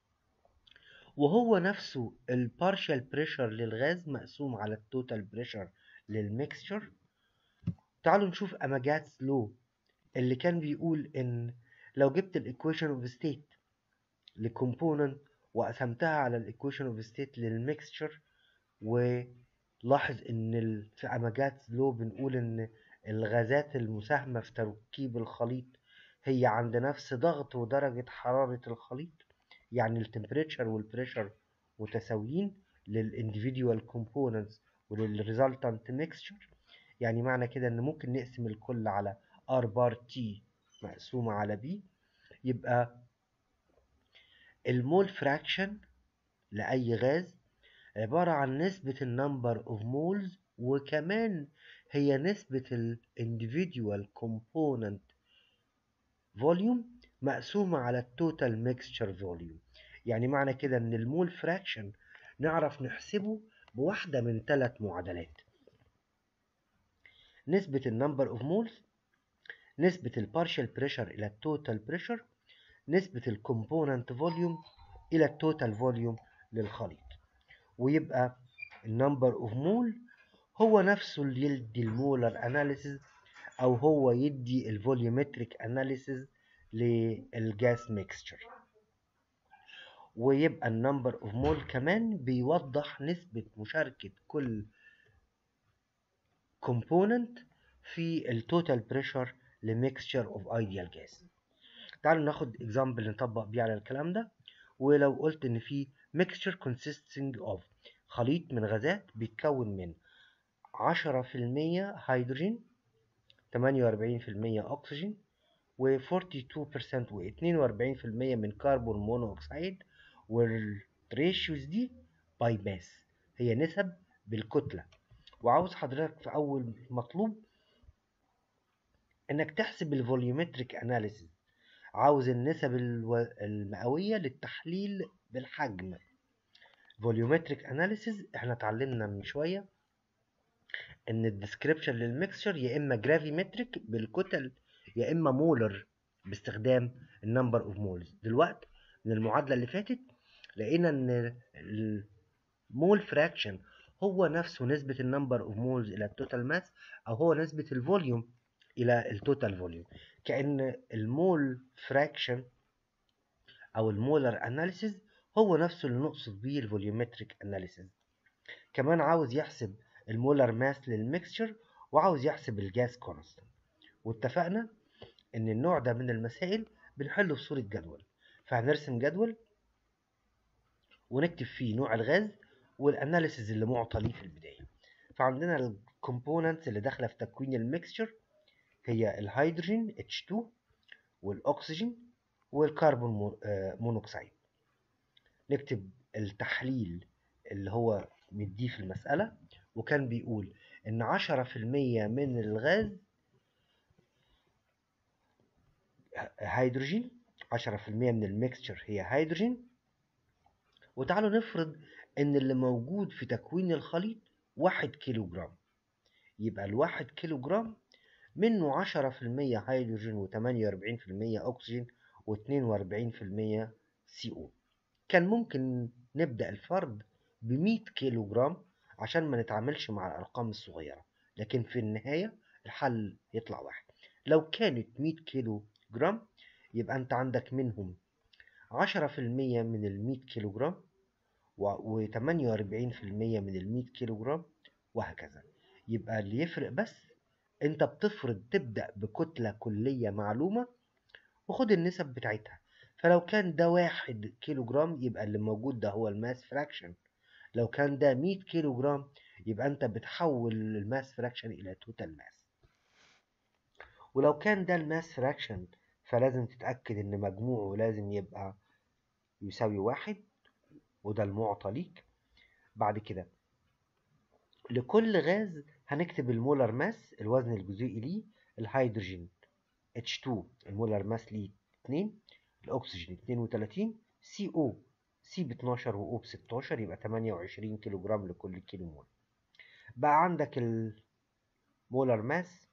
وهو نفسه البارشال بريشر للغاز مقسوم على التوتال بريشر للميكستشر تعالوا نشوف اماجاتس لو اللي كان بيقول ان لو جبت الايكويشن اوف ستيت لكومبوننت وقسمتها على الايكويشن اوف ستيت للميكستشر ولاحظ ان في اماجات لو بنقول ان الغازات المساهمة في تركيب الخليط هي عند نفس ضغط ودرجة حرارة الخليط يعني التمبريتشر والبريشر متساويين للانديفيديوال كومبوننتس وللريزلتانت ميكستشر يعني معنى كده ان ممكن نقسم الكل على R بار T مقسومة على B يبقى المول فراكشن لأي غاز عبارة عن نسبة النمبر اوف مولز وكمان هي نسبة ال individual component volume مقسومة على التوتال ميكستشر فوليوم يعني معنى كده ان المول فراكشن نعرف نحسبه بواحدة من ثلاث معادلات نسبة النمبر اوف مولز نسبة البارشال بريشر إلى التوتال بريشر نسبة الكومبوننت فوليوم إلى التوتال فوليوم للخليط ويبقى النمبر اوف مول هو نفسه اللي يدي المولر اناليسيز او هو يدي الفوليومتريك اناليسيز للجاس ميكستشر ويبقى النمبر اوف مول كمان بيوضح نسبة مشاركة كل كومبوننت في التوتال بريشر لميكستشر اوف ايديال جاز تعالوا ناخد اكزامبل نطبق بيه على الكلام ده ولو قلت ان في mixture consisting of خليط من غازات بيتكون من 10% هيدروجين 48% أكسجين و 42% و 42% من كربون مونوكسيد والريشيوز دي باي ماس هي نسب بالكتلة وعاوز حضرتك في أول مطلوب إنك تحسب الفوليومتريك أناليسيس عاوز النسب المئوية للتحليل بالحجم فوليومتريك اناليسيز احنا اتعلمنا من شويه ان الديسكريبشن للميكسشر يا اما جرافيمتريك بالكتل يا اما مولر باستخدام النمبر اوف مولز دلوقتي من المعادله اللي فاتت لقينا ان المول فراكشن هو نفسه نسبة النمبر اوف مولز إلى التوتال ماس أو هو نسبة الفوليوم إلى التوتال فوليوم كأن المول فراكشن أو المولر أناليسيز هو نفسه اللي نقصد بيه الفوليومتريك أناليسيز كمان عاوز يحسب المولر ماس للميكستشر وعاوز يحسب الجاس كونستنت واتفقنا ان النوع ده من المسائل بنحله في صورة جدول فهنرسم جدول ونكتب فيه نوع الغاز والاناليسيز اللي معطى ليه في البداية فعندنا الكومبوننتس اللي داخلة في تكوين الميكستشر هي الهيدروجين H2 والأكسجين والكربون مونوكسيد نكتب التحليل اللي هو مديه في المسألة وكان بيقول إن عشرة في المية من الغاز هيدروجين عشرة في المية من الميكستشر هي هيدروجين وتعالوا نفرض إن اللي موجود في تكوين الخليط واحد كيلو جرام يبقى الواحد كيلو جرام منه عشرة في المية هيدروجين وتمانية وأربعين في المية أكسجين واتنين وأربعين في المية سي أو كان ممكن نبدأ الفرد بمية كيلو جرام عشان ما نتعاملش مع الأرقام الصغيرة لكن في النهاية الحل يطلع واحد لو كانت مية كيلو جرام يبقى أنت عندك منهم عشرة في المية من المية كيلو جرام وتمانية وأربعين في المية من المية كيلو جرام وهكذا يبقى اللي يفرق بس انت بتفرض تبدأ بكتلة كلية معلومة وخد النسب بتاعتها فلو كان ده واحد كيلو جرام يبقى اللي موجود ده هو الماس فراكشن لو كان ده 100 كيلو جرام يبقى انت بتحول الماس فراكشن الى توتال ماس ولو كان ده الماس فراكشن فلازم تتأكد ان مجموعه لازم يبقى يساوي واحد وده المعطى ليك بعد كده لكل غاز هنكتب المولر ماس الوزن الجزيئي ليه الهيدروجين H2 المولر ماس ليه 2 الأكسجين 32 سي او سي ب 12 و او ب 16 يبقى 28 كيلو جرام لكل كيلو مول بقى عندك المولر ماس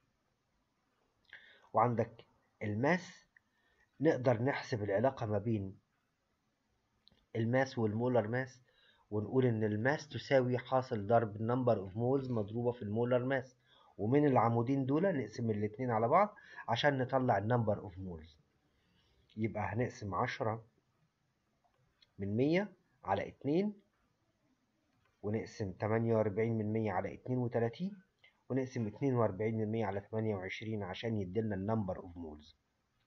وعندك الماس نقدر نحسب العلاقة ما بين الماس والمولر ماس ونقول ان الماس تساوي حاصل ضرب النمبر اوف مولز مضروبة في المولر ماس ومن العمودين دول نقسم الاتنين على بعض عشان نطلع النمبر اوف مولز يبقى هنقسم عشرة من مية على اتنين ونقسم تمانية وأربعين من مية على اتنين وتلاتين ونقسم 42% على 28 عشان يديلنا النمبر اوف مولز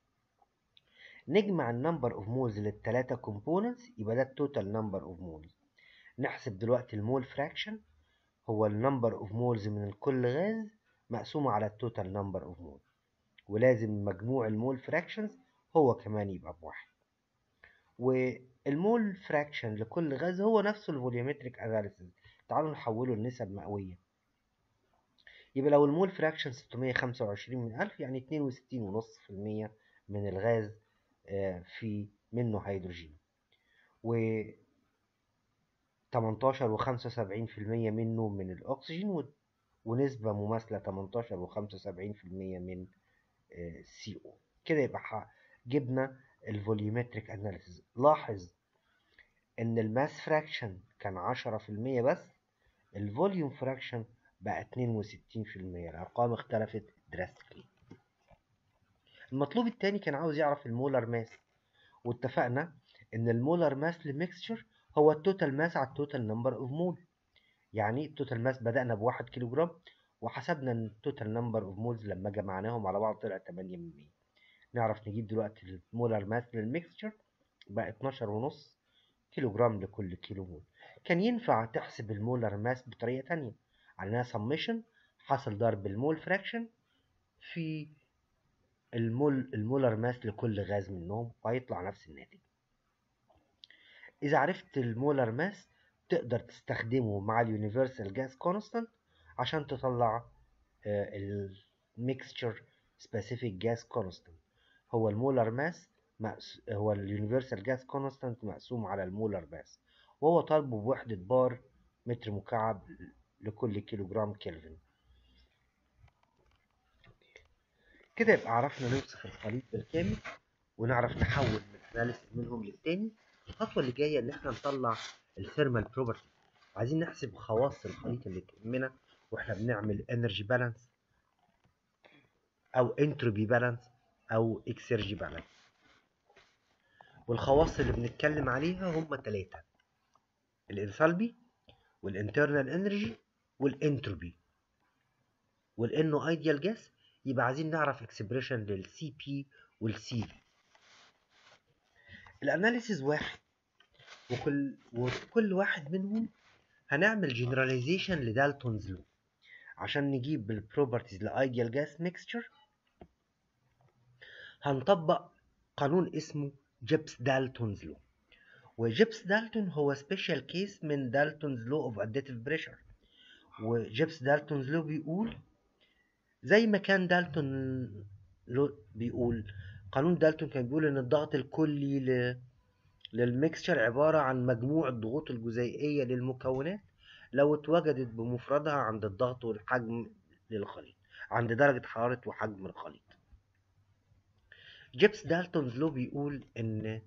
نجمع النمبر اوف مولز للتلاتة كومبوننتس يبقى ده التوتال نمبر اوف مولز نحسب دلوقتي المول فراكشن هو النمبر اوف مولز من كل غاز مقسومة على التوتال نمبر اوف مول ولازم مجموع المول فراكشنز هو كمان يبقى بواحد والمول فراكشن لكل غاز هو نفسه الفوليومتريك اناليسيس تعالوا نحوله لنسب مئوية يبقى لو المول فراكشن 625 من 1000 يعني 62.5% من الغاز في منه هيدروجين و 18 و 75% منه من الأكسجين ونسبة مماثلة 18 و 75% من سي او كده يبقى جبنا الفوليومتريك اناليسيس لاحظ ان الماس فراكشن كان 10% بس الفوليوم فراكشن بقى 62% الارقام اختلفت دراسtically المطلوب التاني كان عاوز يعرف المولر ماس واتفقنا ان المولر ماس للميكستشر هو التوتال ماس على التوتال نمبر اوف مول يعني التوتال ماس بدأنا بواحد كيلو جرام وحسبنا ان التوتال نمبر اوف مولز لما جمعناهم على بعض طلع 8 من 100 نعرف نجيب دلوقتي المولر ماس للميكستشر بقى 12 ونص كيلو جرام لكل كيلو مول كان ينفع تحسب المولر ماس بطريقة تانية على سميشن حاصل ضرب المول فراكشن في المول المولر ماس لكل غاز منهم وهيطلع نفس الناتج إذا عرفت المولر ماس تقدر تستخدمه مع اليونيفرسال جاز كونستانت عشان تطلع الميكستشر سبيسيفيك جاز كونستانت هو المولر ماس هو اليونيفرسال جاز كونستانت مقسوم على المولر ماس وهو طالبه بوحدة بار متر مكعب لكل كيلو جرام كلفن كده يبقى عرفنا نوصف الخليط بالكامل ونعرف نحول من اناليسيس منهم للتاني الخطوة اللي جاية إن إحنا نطلع الثيرمال بروبرتي عايزين نحسب خواص الخليط اللي تهمنا وإحنا بنعمل انرجي بالانس أو انتروبي بالانس أو اكسرجي بالانس والخواص اللي بنتكلم عليها هم تلاتة الانثالبي والانترنال انرجي والانتروبي والانه ايديال جاس يبقى عايزين نعرف اكسبريشن للسي بي والسي في الاناليسيز واحد وكل وكل واحد منهم هنعمل جنراليزيشن لدالتونز لو عشان نجيب البروبرتيز لايديال جاس ميكستشر هنطبق قانون اسمه جيبس دالتونز لو وجيبس دالتون هو سبيشال كيس من دالتونز لو اوف اديتيف بريشر وجيبس دالتونز لو بيقول زي ما كان دالتون لو بيقول قانون دالتون كان بيقول ان الضغط الكلي ل... للميكستشر عبارة عن مجموع الضغوط الجزيئية للمكونات لو اتوجدت بمفردها عند الضغط والحجم للخليط عند درجة حرارة وحجم الخليط جيبس دالتونز لو بيقول ان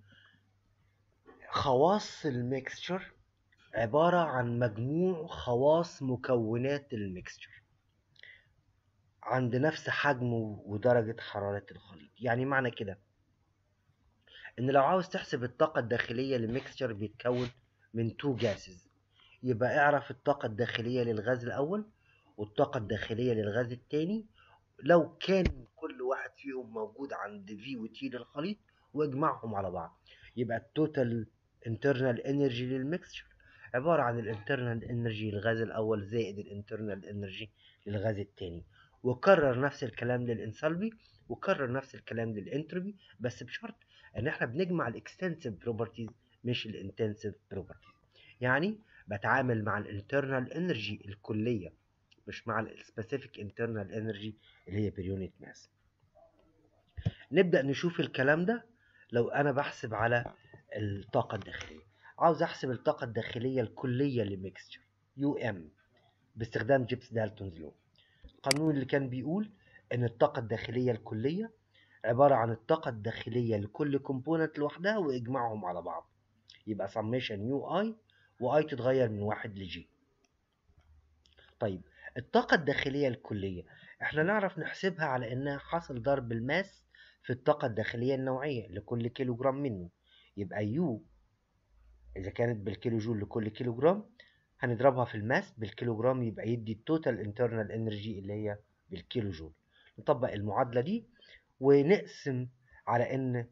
خواص الميكستشر عبارة عن مجموع خواص مكونات الميكستشر عند نفس حجم ودرجة حرارة الخليط يعني معنى كده ان لو عاوز تحسب الطاقة الداخلية للميكستشر بيتكون من تو جاسز يبقى اعرف الطاقة الداخلية للغاز الاول والطاقة الداخلية للغاز التاني لو كان كل واحد فيهم موجود عند في وتي للخليط واجمعهم على بعض يبقى التوتال internal انرجي للميكستشر عبارة عن الانترنال انرجي للغاز الاول زائد الانترنال انرجي للغاز التاني وكرر نفس الكلام للانسالبي وكرر نفس الكلام للانتروبي بس بشرط ان احنا بنجمع الاكستنسيف بروبرتيز مش الانتنسيف بروبرتيز يعني بتعامل مع الانترنال انرجي الكليه مش مع السبيسيفيك انترنال انرجي اللي هي بير ماس نبدا نشوف الكلام ده لو انا بحسب على الطاقه الداخليه عاوز احسب الطاقه الداخليه الكليه لميكستشر يو ام باستخدام جيبس دالتونز لو القانون اللي كان بيقول ان الطاقة الداخلية الكلية عبارة عن الطاقة الداخلية لكل كومبوننت لوحدها واجمعهم على بعض يبقى سميشن يو اي واي تتغير من واحد لجي طيب الطاقة الداخلية الكلية احنا نعرف نحسبها على انها حاصل ضرب الماس في الطاقة الداخلية النوعية لكل كيلو جرام منه يبقى يو اذا كانت بالكيلو جول لكل كيلو جرام هنضربها في الماس بالكيلوجرام يبقى يدي التوتال انترنال انرجي اللي هي بالكيلو جول نطبق المعادلة دي ونقسم على ان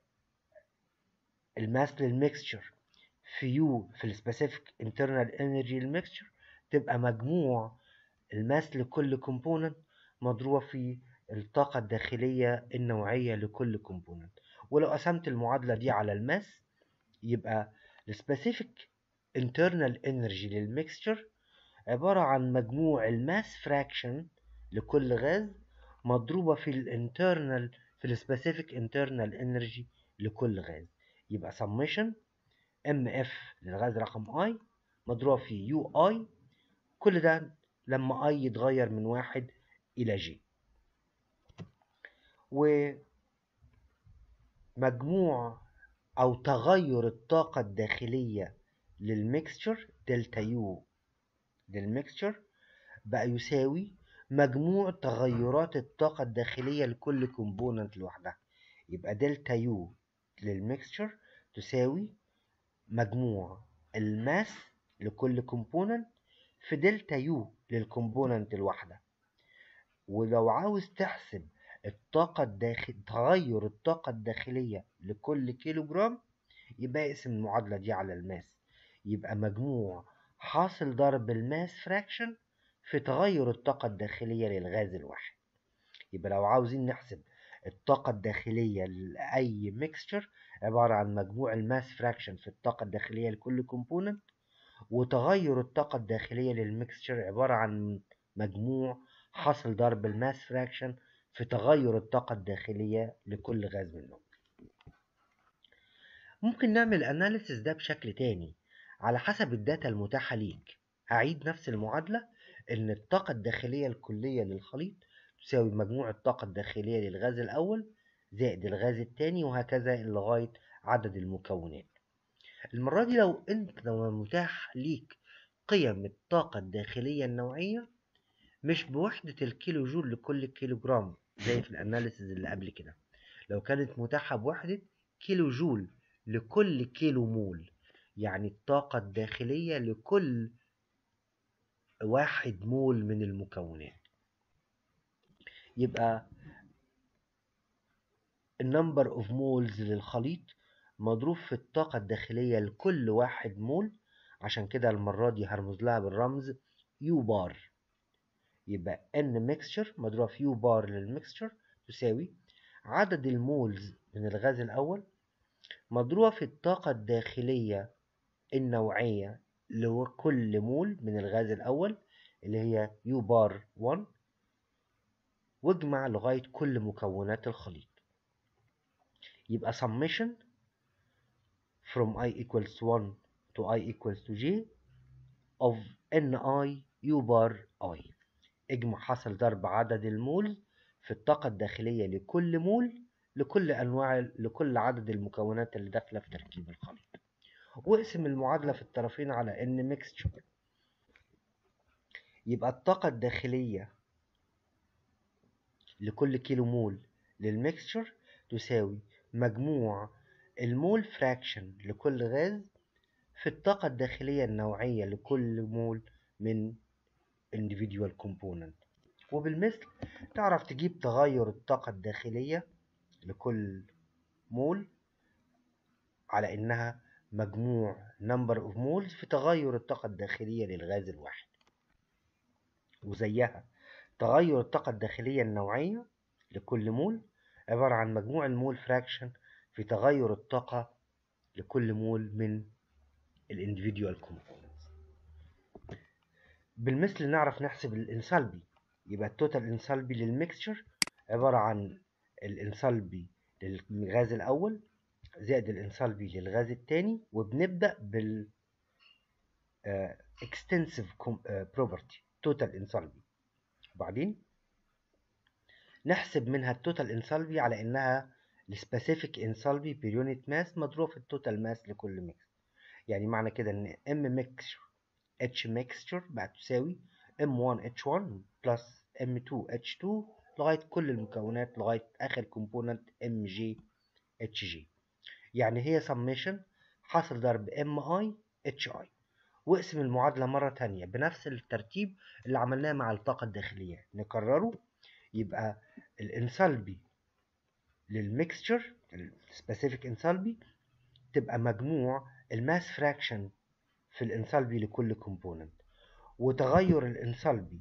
الماس للميكستشر في يو في السبيسيفيك انترنال انرجي للميكستشر تبقى مجموع الماس لكل كومبوننت مضروبة في الطاقة الداخلية النوعية لكل كومبوننت ولو قسمت المعادلة دي على الماس يبقى السبيسيفيك internal energy للميكستشر عبارة عن مجموع الماس فراكشن لكل غاز مضروبة في الانترنال في السبيسيفيك internal energy لكل غاز يبقى summation mf للغاز رقم I مضروبة في يو اي كل ده لما I يتغير من واحد إلى J ومجموع أو تغير الطاقة الداخلية للميكستشر دلتا يو للميكستشر بقى يساوي مجموع تغيرات الطاقة الداخلية لكل كومبوننت لوحدها يبقى دلتا يو للميكستشر تساوي مجموع الماس لكل كومبوننت في دلتا يو للكومبوننت الواحدة ولو عاوز تحسب الطاقة الداخل تغير الطاقة الداخلية لكل كيلو جرام يبقى اقسم المعادلة دي على الماس يبقى مجموع حاصل ضرب الماس فراكشن في تغير الطاقة الداخلية للغاز الواحد يبقى لو عاوزين نحسب الطاقة الداخلية لأي ميكستشر عبارة عن مجموع الماس فراكشن في الطاقة الداخلية لكل كومبوننت وتغير الطاقة الداخلية للميكستشر عبارة عن مجموع حاصل ضرب الماس فراكشن في تغير الطاقة الداخلية لكل غاز منهم ممكن نعمل اناليسيس ده بشكل تاني على حسب الداتا المتاحة ليك هعيد نفس المعادلة ان الطاقة الداخلية الكلية للخليط تساوي مجموع الطاقة الداخلية للغاز الأول زائد الغاز التاني وهكذا لغاية عدد المكونات المرة دي لو انت لو متاح ليك قيم الطاقة الداخلية النوعية مش بوحدة الكيلو جول لكل كيلو جرام زي في الاناليسيز اللي قبل كده لو كانت متاحة بوحدة كيلو جول لكل كيلو مول يعني الطاقة الداخلية لكل واحد مول من المكونات يبقى النمبر اوف مولز للخليط مضروب في الطاقة الداخلية لكل واحد مول عشان كده المرة دي هرمز لها بالرمز يو بار يبقى ان ميكستشر مضروب في يو بار للميكستشر تساوي عدد المولز من الغاز الأول مضروبة في الطاقة الداخلية النوعية لكل مول من الغاز الأول اللي هي يو بار 1 واجمع لغاية كل مكونات الخليط يبقى summation from i equals 1 to i equals to j of ni u bar i اجمع حصل ضرب عدد المول في الطاقة الداخلية لكل مول لكل أنواع لكل عدد المكونات اللي داخلة في تركيب الخليط واقسم المعادلة في الطرفين على ان ميكستشر يبقى الطاقة الداخلية لكل كيلو مول للميكستشر تساوي مجموع المول فراكشن لكل غاز في الطاقة الداخلية النوعية لكل مول من individual component وبالمثل تعرف تجيب تغير الطاقة الداخلية لكل مول على إنها مجموع number of moles في تغير الطاقة الداخلية للغاز الواحد وزيها تغير الطاقة الداخلية النوعية لكل مول عبارة عن مجموع المول فراكشن في تغير الطاقة لكل مول من الانديفيديوال كومبوننتس بالمثل نعرف نحسب الانسالبي يبقى التوتال انسالبي للميكستشر عبارة عن الانسالبي للغاز الأول زائد الانسالبي للغاز الثاني وبنبدأ بال extensive property total انسالبي وبعدين نحسب منها التوتال انسالبي على انها السبيسيفيك انسالبي بير يونت ماس مضروب في التوتال ماس لكل ميكس يعني معنى كده ان ام ميكستشر اتش ميكستشر بقى تساوي m1 h1 بلس m2 h2 لغاية كل المكونات لغاية آخر كومبوننت mg hg يعني هي summation حاصل ضرب mi hi واقسم المعادلة مرة تانية بنفس الترتيب اللي عملناه مع الطاقة الداخلية نكرره يبقى الانسالبي للميكستشر السبيسيفيك انسالبي تبقى مجموع الماس فراكشن في الانسالبي لكل كومبوننت وتغير الانسالبي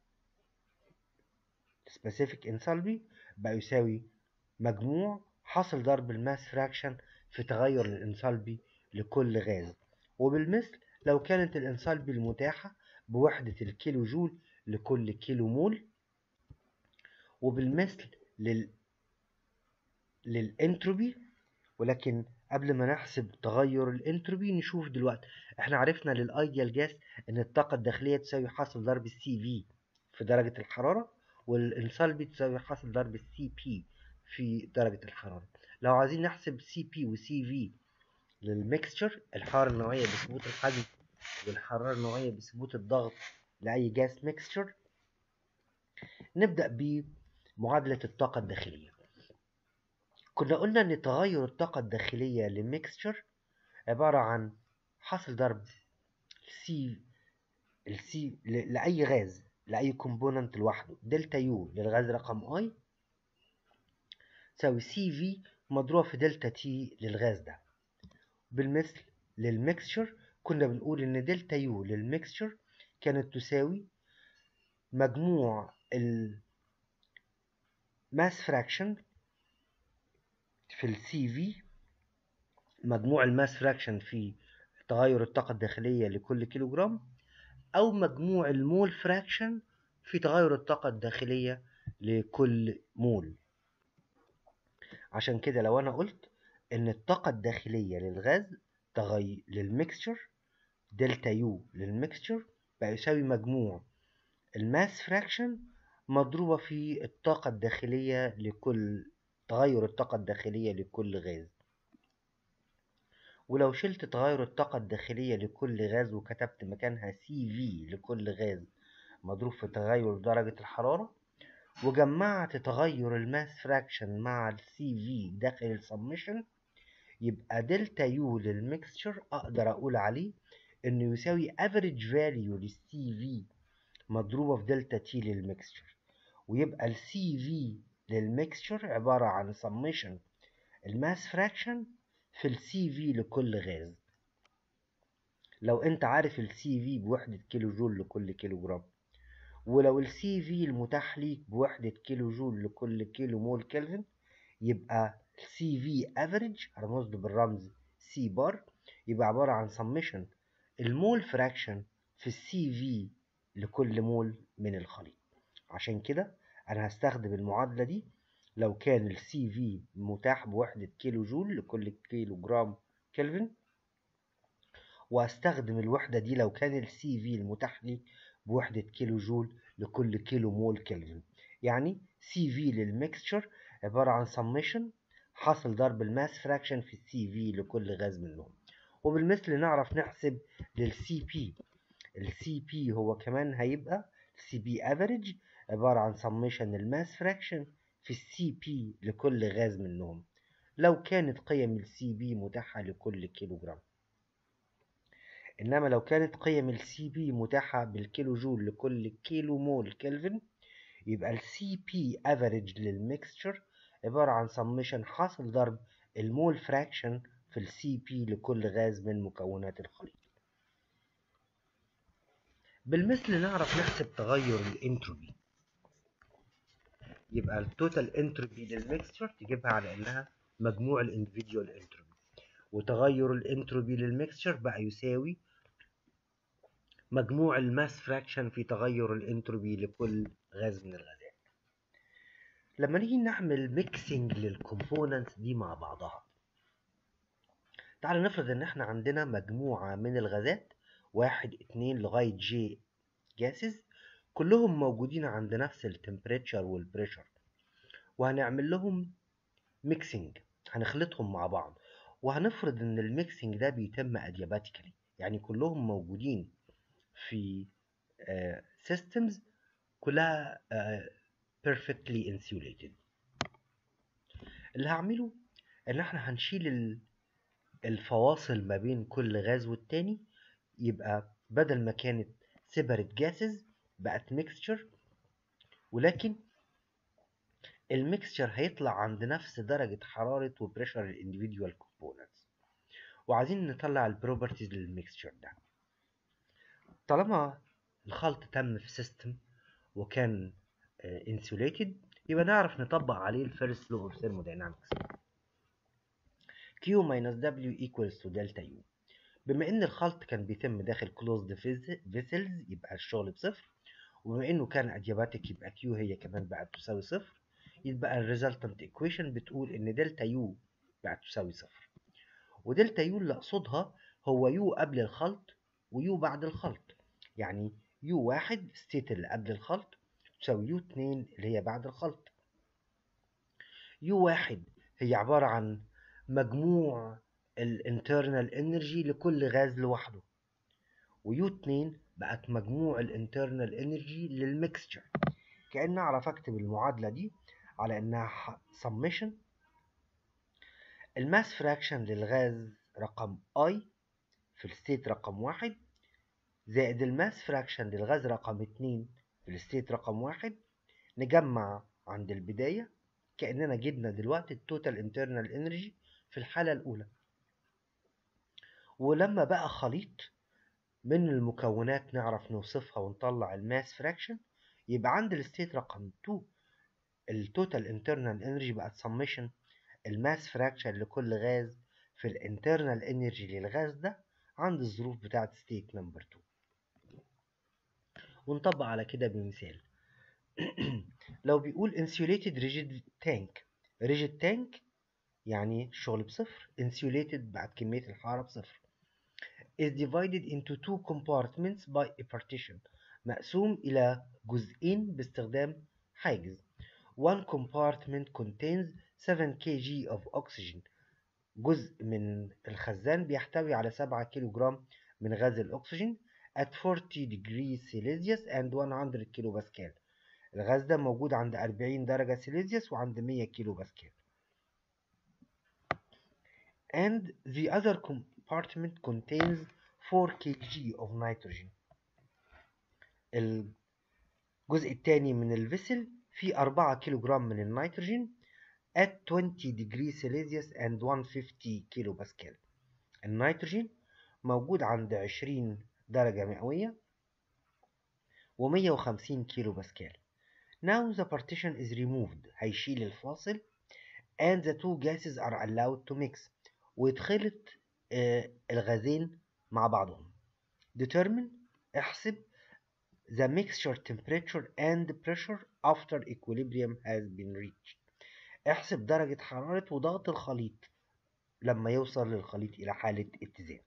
سبيسيفيك انسالبي بقى يساوي مجموع حاصل ضرب الماس فراكشن في تغير الانسالبي لكل غاز وبالمثل لو كانت الانسالبي المتاحة بوحدة الكيلو جول لكل كيلو مول وبالمثل لل للانتروبي ولكن قبل ما نحسب تغير الانتروبي نشوف دلوقتي احنا عرفنا للايديال جاس ان الطاقة الداخلية تساوي حاصل ضرب السي في في درجة الحرارة والانسالبي تساوي حاصل ضرب السي بي في درجة الحرارة لو عايزين نحسب سي بي وسي في للميكستشر الحرارة النوعية بثبوت الحجم والحرارة النوعية بثبوت الضغط لأي جاس ميكستشر نبدأ بمعادلة الطاقة الداخلية كنا قلنا ان تغير الطاقة الداخلية للميكستشر عبارة عن حاصل ضرب سي السي لأي غاز لأي كومبوننت لوحده دلتا يو للغاز رقم اي تساوي سي في مضروبة في دلتا تي للغاز ده بالمثل للميكستشر كنا بنقول ان دلتا يو للميكستشر كانت تساوي مجموع الماس فراكشن في السي في مجموع الماس فراكشن في تغير الطاقة الداخلية لكل كيلو جرام أو مجموع المول فراكشن في تغير الطاقة الداخلية لكل مول عشان كده لو أنا قلت إن الطاقة الداخلية للغاز تغي... للميكستشر دلتا يو للميكستشر بقى يساوي مجموع الماس فراكشن مضروبة في الطاقة الداخلية لكل تغير الطاقة الداخلية لكل غاز ولو شلت تغير الطاقة الداخلية لكل غاز وكتبت مكانها سي في لكل غاز مضروب في تغير درجة الحرارة وجمعت تغير الماس فراكشن مع السي في داخل السمشن يبقى دلتا يو للميكستشر اقدر اقول عليه انه يساوي average value للسي في مضروبة في دلتا تي للميكستشر ويبقى السي في للميكستشر عبارة عن summation الماس فراكشن في السي في لكل غاز لو انت عارف السي في بوحدة كيلو جول لكل كيلو جرام ولو السي في المتاح ليك بوحدة كيلو جول لكل كيلو مول كلفن يبقى سي في افريج هرمز له بالرمز سي بار يبقى عبارة عن summation المول فراكشن في السي في لكل مول من الخليط عشان كده انا هستخدم المعادلة دي لو كان السي في متاح بوحدة كيلو جول لكل كيلو جرام كلفن وهستخدم الوحدة دي لو كان السي في المتاح لي بوحدة كيلو جول لكل كيلو مول كلفن يعني سي في للميكستشر عبارة عن سميشن حاصل ضرب الماس فراكشن في السي في لكل غاز منهم وبالمثل نعرف نحسب للسي بي السي بي هو كمان هيبقى سي بي افريج عبارة عن سميشن الماس فراكشن في السي بي لكل غاز منهم لو كانت قيم السي بي متاحة لكل كيلو جرام إنما لو كانت قيم السي بي متاحة بالكيلو جول لكل كيلو مول كلفن يبقى السي بي افريج للميكستشر عبارة عن سميشن حاصل ضرب المول فراكشن في السي بي لكل غاز من مكونات الخليط بالمثل نعرف نحسب تغير الانتروبي يبقى التوتال انتروبي للميكستشر تجيبها على انها مجموع الاندفيديوال انتروبي وتغير الانتروبي للميكستشر بقى يساوي مجموع الماس فراكشن في تغير الانتروبي لكل غاز من الغازات لما نيجي نعمل ميكسينج للكومبوننتس دي مع بعضها تعال نفرض ان احنا عندنا مجموعة من الغازات واحد اتنين لغاية جي جاسز كلهم موجودين عند نفس التمبريتشر والبريشر وهنعمل لهم ميكسينج هنخلطهم مع بعض وهنفرض ان الميكسينج ده بيتم ادياباتيكالي يعني كلهم موجودين في سيستمز uh, كلها uh, perfectly insulated اللي هعمله ان احنا هنشيل الفواصل ما بين كل غاز والتاني يبقى بدل ما كانت separate gases بقت mixture ولكن الميكستشر هيطلع عند نفس درجة حرارة وبريشر الانديفيديوال كومبوننتس وعايزين نطلع البروبرتيز للميكستشر ده طالما الخلط تم في سيستم وكان انسوليتد يبقى نعرف نطبق عليه الفيرست لو اوف ثيرموداينامكس Q minus W equals to delta U بما ان الخلط كان بيتم داخل closed vessels يبقى الشغل بصفر وبما انه كان ادياباتيك يبقى Q هي كمان بقت تساوي صفر يبقى الريزلتنت ايكويشن بتقول ان دلتا يو بقت تساوي صفر ودلتا يو اللي اقصدها هو يو قبل الخلط ويو بعد الخلط يعني يو واحد ستيت اللي قبل الخلط تساوي يو اتنين اللي هي بعد الخلط يو واحد هي عبارة عن مجموع الانترنال انرجي لكل غاز لوحده ويو اتنين بقت مجموع الانترنال انرجي للميكستشر كأن اعرف اكتب المعادلة دي على انها سميشن الماس فراكشن للغاز رقم I في الستيت رقم واحد زائد الماس فراكشن للغاز رقم اتنين في الستيت رقم واحد نجمع عند البداية كأننا جبنا دلوقتي التوتال انترنال انرجي في الحالة الأولى ولما بقى خليط من المكونات نعرف نوصفها ونطلع الماس فراكشن يبقى عند الستيت رقم 2 التوتال انترنال انرجي بقت سميشن الماس فراكشن لكل غاز في الانترنال انرجي للغاز ده عند الظروف بتاعة ستيت نمبر 2 ونطبق على كده بمثال لو بيقول insulated rigid tank rigid tank يعني الشغل بصفر insulated بعد كمية الحرارة بصفر is divided into two compartments by a partition مقسوم إلى جزئين باستخدام حاجز one compartment contains 7 kg of oxygen جزء من الخزان بيحتوي على 7 كيلو جرام من غاز الأكسجين at 40 degrees Celsius and 100 كيلو باسكال الغاز ده موجود عند 40 درجة سيليزيوس وعند 100 كيلو باسكال and the other compartment contains 4 kg of nitrogen الجزء الثاني من الفيسل فيه 4 كيلو جرام من النيتروجين at 20 degree Celsius and 150 كيلو باسكال النيتروجين موجود عند 20 درجة مئوية و150 كيلو باسكال now the partition is removed هيشيل الفاصل and the two gases are allowed to mix ويتخلط آه الغازين مع بعضهم determine احسب the mixture temperature and pressure after equilibrium has been reached احسب درجة حرارة وضغط الخليط لما يوصل للخليط إلى حالة اتزان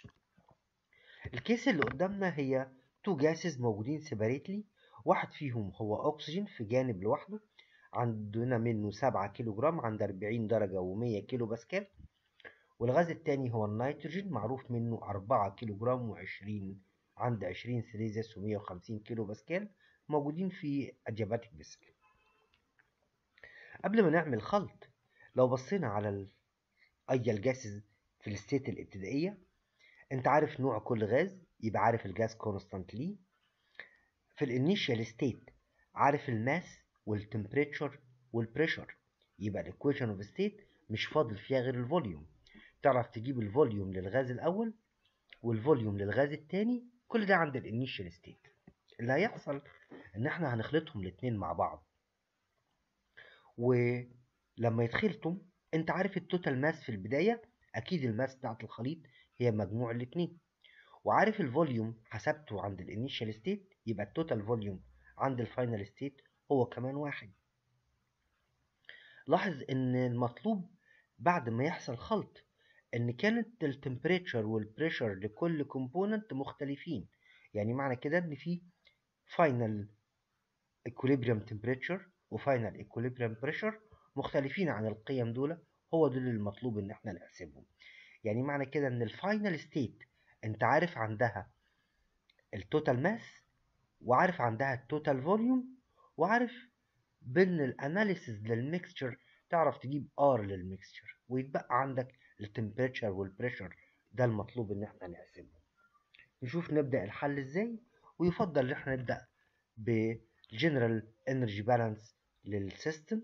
الكيس اللي قدامنا هي تو جاسز موجودين سيباريتلي واحد فيهم هو أكسجين في جانب لوحده عندنا منه سبعة كيلو جرام عند أربعين درجة ومية كيلو باسكال والغاز التاني هو النيتروجين معروف منه أربعة كيلو جرام وعشرين عند عشرين سيليزيوس ومية وخمسين كيلو باسكال موجودين في أدياباتيك فيسل قبل ما نعمل خلط لو بصينا على أي الجاسز في الستيت الابتدائية انت عارف نوع كل غاز يبقى عارف الجاز كونستانتلي في الانيشال ستيت عارف الماس والتمبريتشر والبريشر يبقى الايكويشن اوف ستيت مش فاضل فيها غير الفوليوم تعرف تجيب الفوليوم للغاز الاول والفوليوم للغاز التاني كل ده عند الانيشال ستيت اللي هيحصل ان احنا هنخلطهم الاتنين مع بعض ولما يتخلطوا انت عارف التوتال ماس في البداية اكيد الماس بتاعت الخليط هي مجموع الاتنين وعارف الفوليوم حسبته عند الانيشال ستيت يبقى التوتال فوليوم عند الفاينل ستيت هو كمان واحد لاحظ ان المطلوب بعد ما يحصل خلط ان كانت التمبريتشر والبريشر لكل كومبوننت مختلفين يعني معنى كده ان في فاينل equilibrium temperature وفاينل equilibrium pressure مختلفين عن القيم دول هو دول المطلوب ان احنا نحسبهم يعني معنى كده ان الفاينل ستيت انت عارف عندها التوتال ماس وعارف عندها التوتال فوليوم وعارف بين الاناليسيز للميكستشر تعرف تجيب ار للميكستشر ويتبقى عندك التمبريتشر والبريشر ده المطلوب ان احنا نحسبه نشوف نبدأ الحل ازاي ويفضل ان احنا نبدأ بجنرال انرجي بالانس للسيستم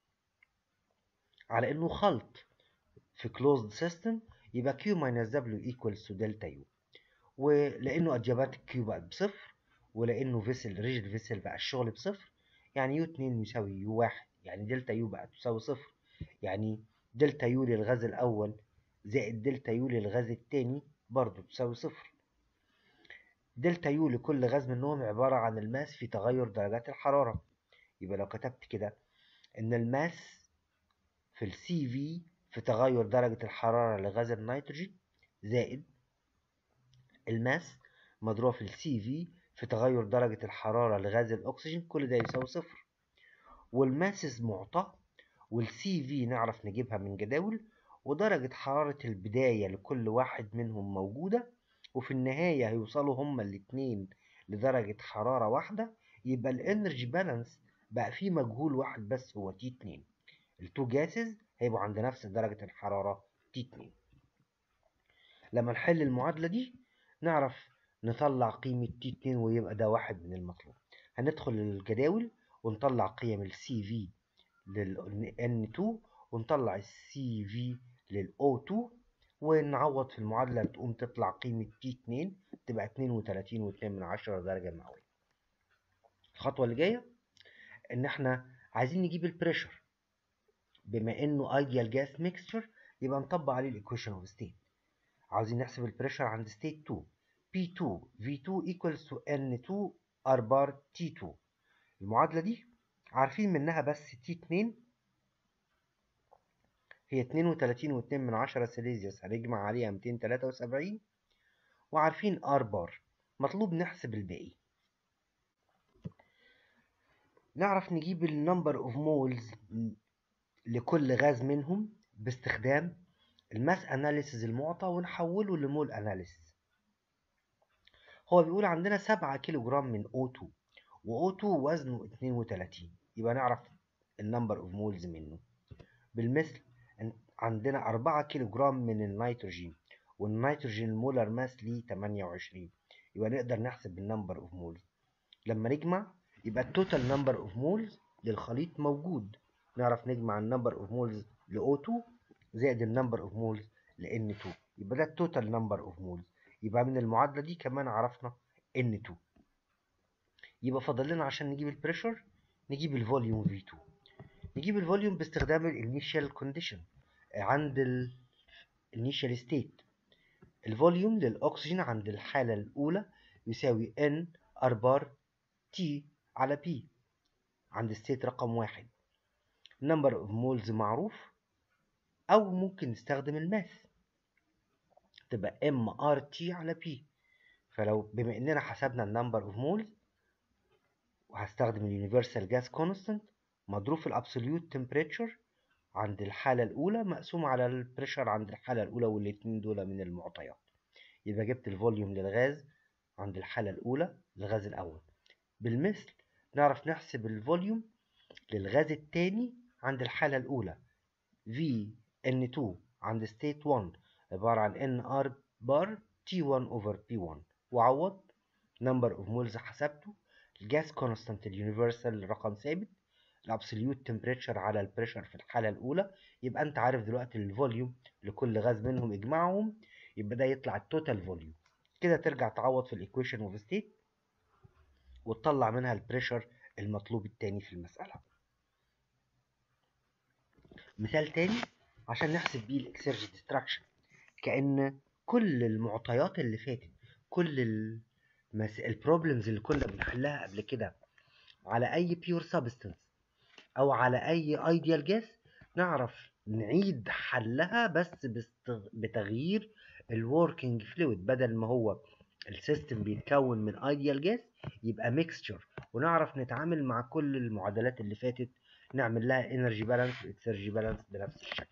على انه خلط في closed system يبقى Q minus W equals to delta U ولانه اديابات Q بقت بصفر ولانه فيسل ريجيد فيسل بقى الشغل بصفر يعني يو 2 يساوي يو 1 يعني دلتا يو بقت تساوي صفر يعني دلتا يو للغاز الاول زائد دلتا يو للغاز الثاني برضه تساوي صفر دلتا يو لكل غاز منهم عبارة عن الماس في تغير درجات الحرارة يبقى لو كتبت كده إن الماس في السي في في تغير درجة الحرارة لغاز النيتروجين زائد الماس مضروب في السي في في تغير درجة الحرارة لغاز الأكسجين كل ده يساوي صفر والماسز معطى والسي في نعرف نجيبها من جداول ودرجة حرارة البداية لكل واحد منهم موجودة وفي النهاية هيوصلوا هما الاتنين لدرجة حرارة واحدة يبقى الانرجي بالانس بقى فيه مجهول واحد بس هو تي 2 التو جاسز هيبقوا عند نفس درجة الحرارة تي 2 لما نحل المعادلة دي نعرف نطلع قيمة تي 2 ويبقى ده واحد من المطلوب هندخل الجداول ونطلع قيم السي في لل N2 ونطلع السي في لل O2 ونعوض في المعادلة تقوم تطلع قيمة تي 2 تبقى 32 و2 من عشرة درجة مئوية الخطوة اللي جاية إن إحنا عايزين نجيب البريشر بما إنه ايديال جاس ميكستشر يبقى نطبق عليه الإيكويشن أوف ستيت عاوزين نحسب البريشر عند ستيت 2 P2 V2 equals to N2 R bar T2 المعادلة دي عارفين منها بس T2 هي 32.2 من عشرة سيليزيوس هنجمع عليها 273 وعارفين R بار مطلوب نحسب الباقي نعرف نجيب النمبر اوف مولز لكل غاز منهم باستخدام الماس اناليسيز المعطى ونحوله لمول اناليسيز هو بيقول عندنا 7 كيلو جرام من O2 و O2 وزنه 32 يبقى نعرف النمبر اوف مولز منه بالمثل عندنا 4 كيلو جرام من النيتروجين والنيتروجين المولر ماس ليه 28 يبقى نقدر نحسب النمبر اوف مولز لما نجمع يبقى التوتال نمبر اوف مولز للخليط موجود نعرف نجمع النمبر اوف مولز ل O2 زائد النمبر اوف مولز ل N2 يبقى ده التوتال نمبر اوف مولز يبقى من المعادلة دي كمان عرفنا N2 يبقى فاضل لنا عشان نجيب البريشر نجيب الفوليوم V2 نجيب الفوليوم باستخدام الانيشال كونديشن عند الانيشال ستيت الفوليوم للأكسجين عند الحالة الأولى يساوي N R بار T على P عند ستيت رقم واحد number of moles معروف أو ممكن نستخدم الماس تبقى ام ار تي على بي فلو بما اننا حسبنا النمبر اوف مولز وهستخدم اليونيفرسال جاس كونستانت مضروب في الابسوليوت تمبريتشر عند الحالة الأولى مقسوم على البريشر عند الحالة الأولى والاتنين دول من المعطيات يبقى جبت الفوليوم للغاز عند الحالة الأولى الغاز الأول بالمثل نعرف نحسب الفوليوم للغاز التاني عند الحالة الأولى V N2 عند state 1 عبارة عن NR بار T1 over P1 وعوض number of moles حسبته الجاس كونستانت اليونيفرسال رقم ثابت الابسوليوت تمبريتشر على البريشر في الحالة الأولى يبقى أنت عارف دلوقتي الفوليوم لكل غاز منهم اجمعهم يبقى ده يطلع التوتال فوليوم كده ترجع تعوض في الايكويشن اوف ستيت وتطلع منها البريشر المطلوب التاني في المسألة مثال تاني عشان نحسب بيه الاكسرجي ديستراكشن كأن كل المعطيات اللي فاتت كل المس... البروبلمز اللي كنا بنحلها قبل كده على اي بيور سبستنس او على اي ايديال جاس نعرف نعيد حلها بس بستغ... بتغيير الوركينج فلويد بدل ما هو السيستم بيتكون من ايديال جاس يبقى ميكستشر ونعرف نتعامل مع كل المعادلات اللي فاتت نعمل لها انرجي بالانس واكسرجي بالانس بنفس الشكل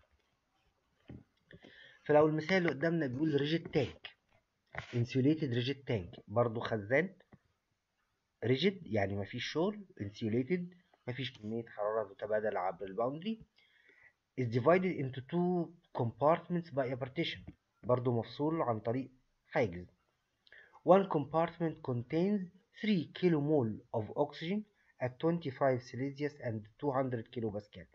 فلو المثال اللي قدامنا بيقول ريجيد تانك انسيوليتد ريجيد تانك برضو خزان ريجيد يعني مفيش شغل انسيوليتد مفيش كمية حرارة متبادلة عبر الباوندري is divided into two compartments by a partition برضو مفصول عن طريق حاجز one compartment contains 3 kilomole of oxygen at 25 Celsius and 200 kilopascal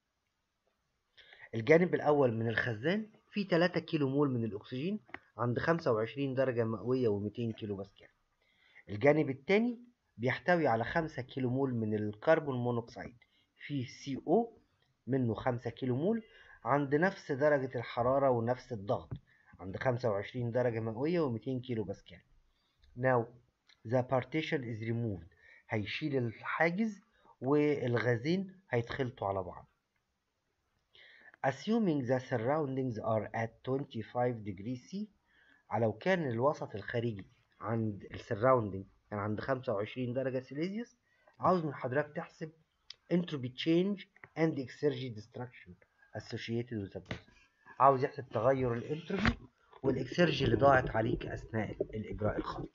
الجانب الأول من الخزان فيه 3 كيلو مول من الأكسجين عند 25 درجة مئوية و200 كيلو باسكال الجانب الثاني بيحتوي على 5 كيلو مول من الكربون مونوكسيد فيه سي او منه 5 كيلو مول عند نفس درجة الحرارة ونفس الضغط عند 25 درجة مئوية و200 كيلو باسكال Now the partition is removed هيشيل الحاجز والغازين هيتخلطوا على بعض assuming the surroundings are at 25 degrees C لو كان الوسط الخارجي عند السراوندينج يعني عند 25 درجة سيليزيوس عاوز من حضرتك تحسب entropy change and exergy destruction associated with the process عاوز يحسب تغير الانتروبي والاكسرجي اللي ضاعت عليك اثناء الاجراء الخلط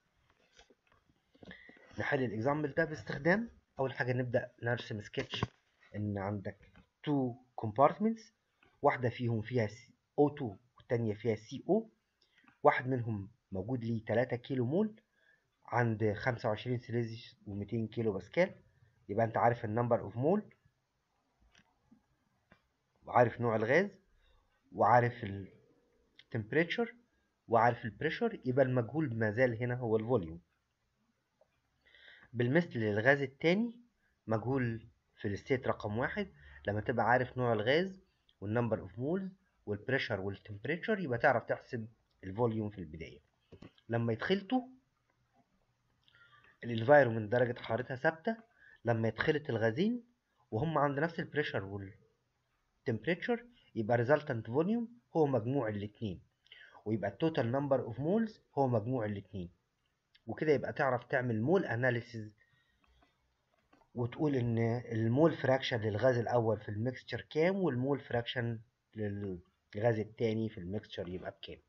نحل الاكزامبل ده باستخدام اول حاجه نبدا نرسم سكتش ان عندك تو compartments واحده فيهم فيها O2 والتانية فيها CO واحد منهم موجود ليه 3 كيلو مول عند 25 سيليزيوس و200 كيلو باسكال يبقى انت عارف النمبر اوف مول وعارف نوع الغاز وعارف التمبريتشر وعارف البريشر يبقى المجهول ما زال هنا هو الفوليوم بالمثل للغاز التاني مجهول في الستيت رقم واحد لما تبقى عارف نوع الغاز والنمبر اوف مولز والبريشر والتمبريتشر يبقى تعرف تحسب الفوليوم في البداية لما يتخلطوا الانفايرومنت درجة حرارتها ثابتة لما يتخلط الغازين وهم عند نفس البريشر والتمبريتشر يبقى resultant فوليوم هو مجموع الاتنين ويبقى التوتال نمبر اوف مولز هو مجموع الاتنين وكده يبقى تعرف تعمل مول اناليسيز وتقول ان المول فراكشن للغاز الاول في الميكستشر كام والمول فراكشن للغاز التاني في الميكستشر يبقى بكام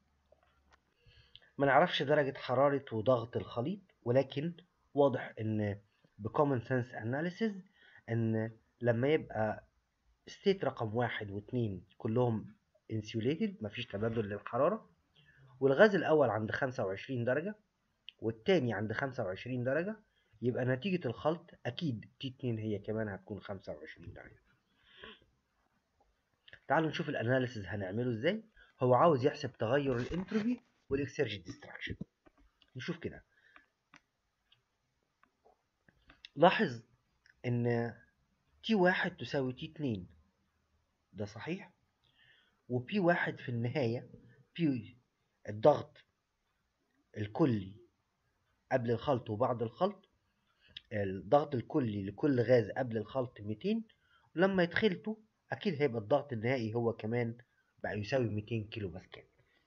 ما نعرفش درجة حرارة وضغط الخليط ولكن واضح ان بكومن سنس اناليسيز ان لما يبقى ستيت رقم واحد واتنين كلهم انسيوليتد مفيش تبادل للحرارة والغاز الأول عند خمسة وعشرين درجة والتاني عند خمسة وعشرين درجة يبقى نتيجة الخلط أكيد تي اتنين هي كمان هتكون خمسة وعشرين درجة تعالوا نشوف الأناليسيز هنعمله ازاي هو عاوز يحسب تغير الانتروبي والاكسرجي ديستراكشن نشوف كده لاحظ ان تي واحد تساوي تي اتنين ده صحيح وبي واحد في النهاية بي الضغط الكلي قبل الخلط وبعد الخلط الضغط الكلي لكل غاز قبل الخلط 200 ولما يتخلطوا اكيد هيبقى الضغط النهائي هو كمان بقى يساوي 200 كيلو باسكال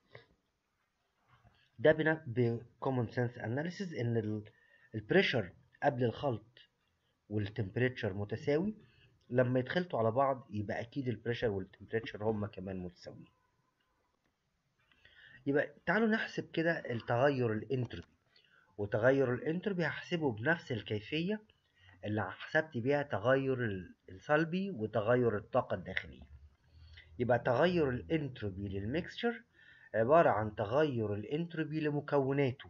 ده بنا بكومن سنس اناليسيز ان البريشر قبل الخلط والتمبريتشر متساوي لما يتخلطوا على بعض يبقى اكيد البريشر والتمبريتشر هما كمان متساويين يبقى تعالوا نحسب كده التغير الانتروبي وتغير الانتروبي هحسبه بنفس الكيفية اللي حسبت بيها تغير السلبي وتغير الطاقة الداخلية يبقى تغير الانتروبي للميكستشر عبارة عن تغير الانتروبي لمكوناته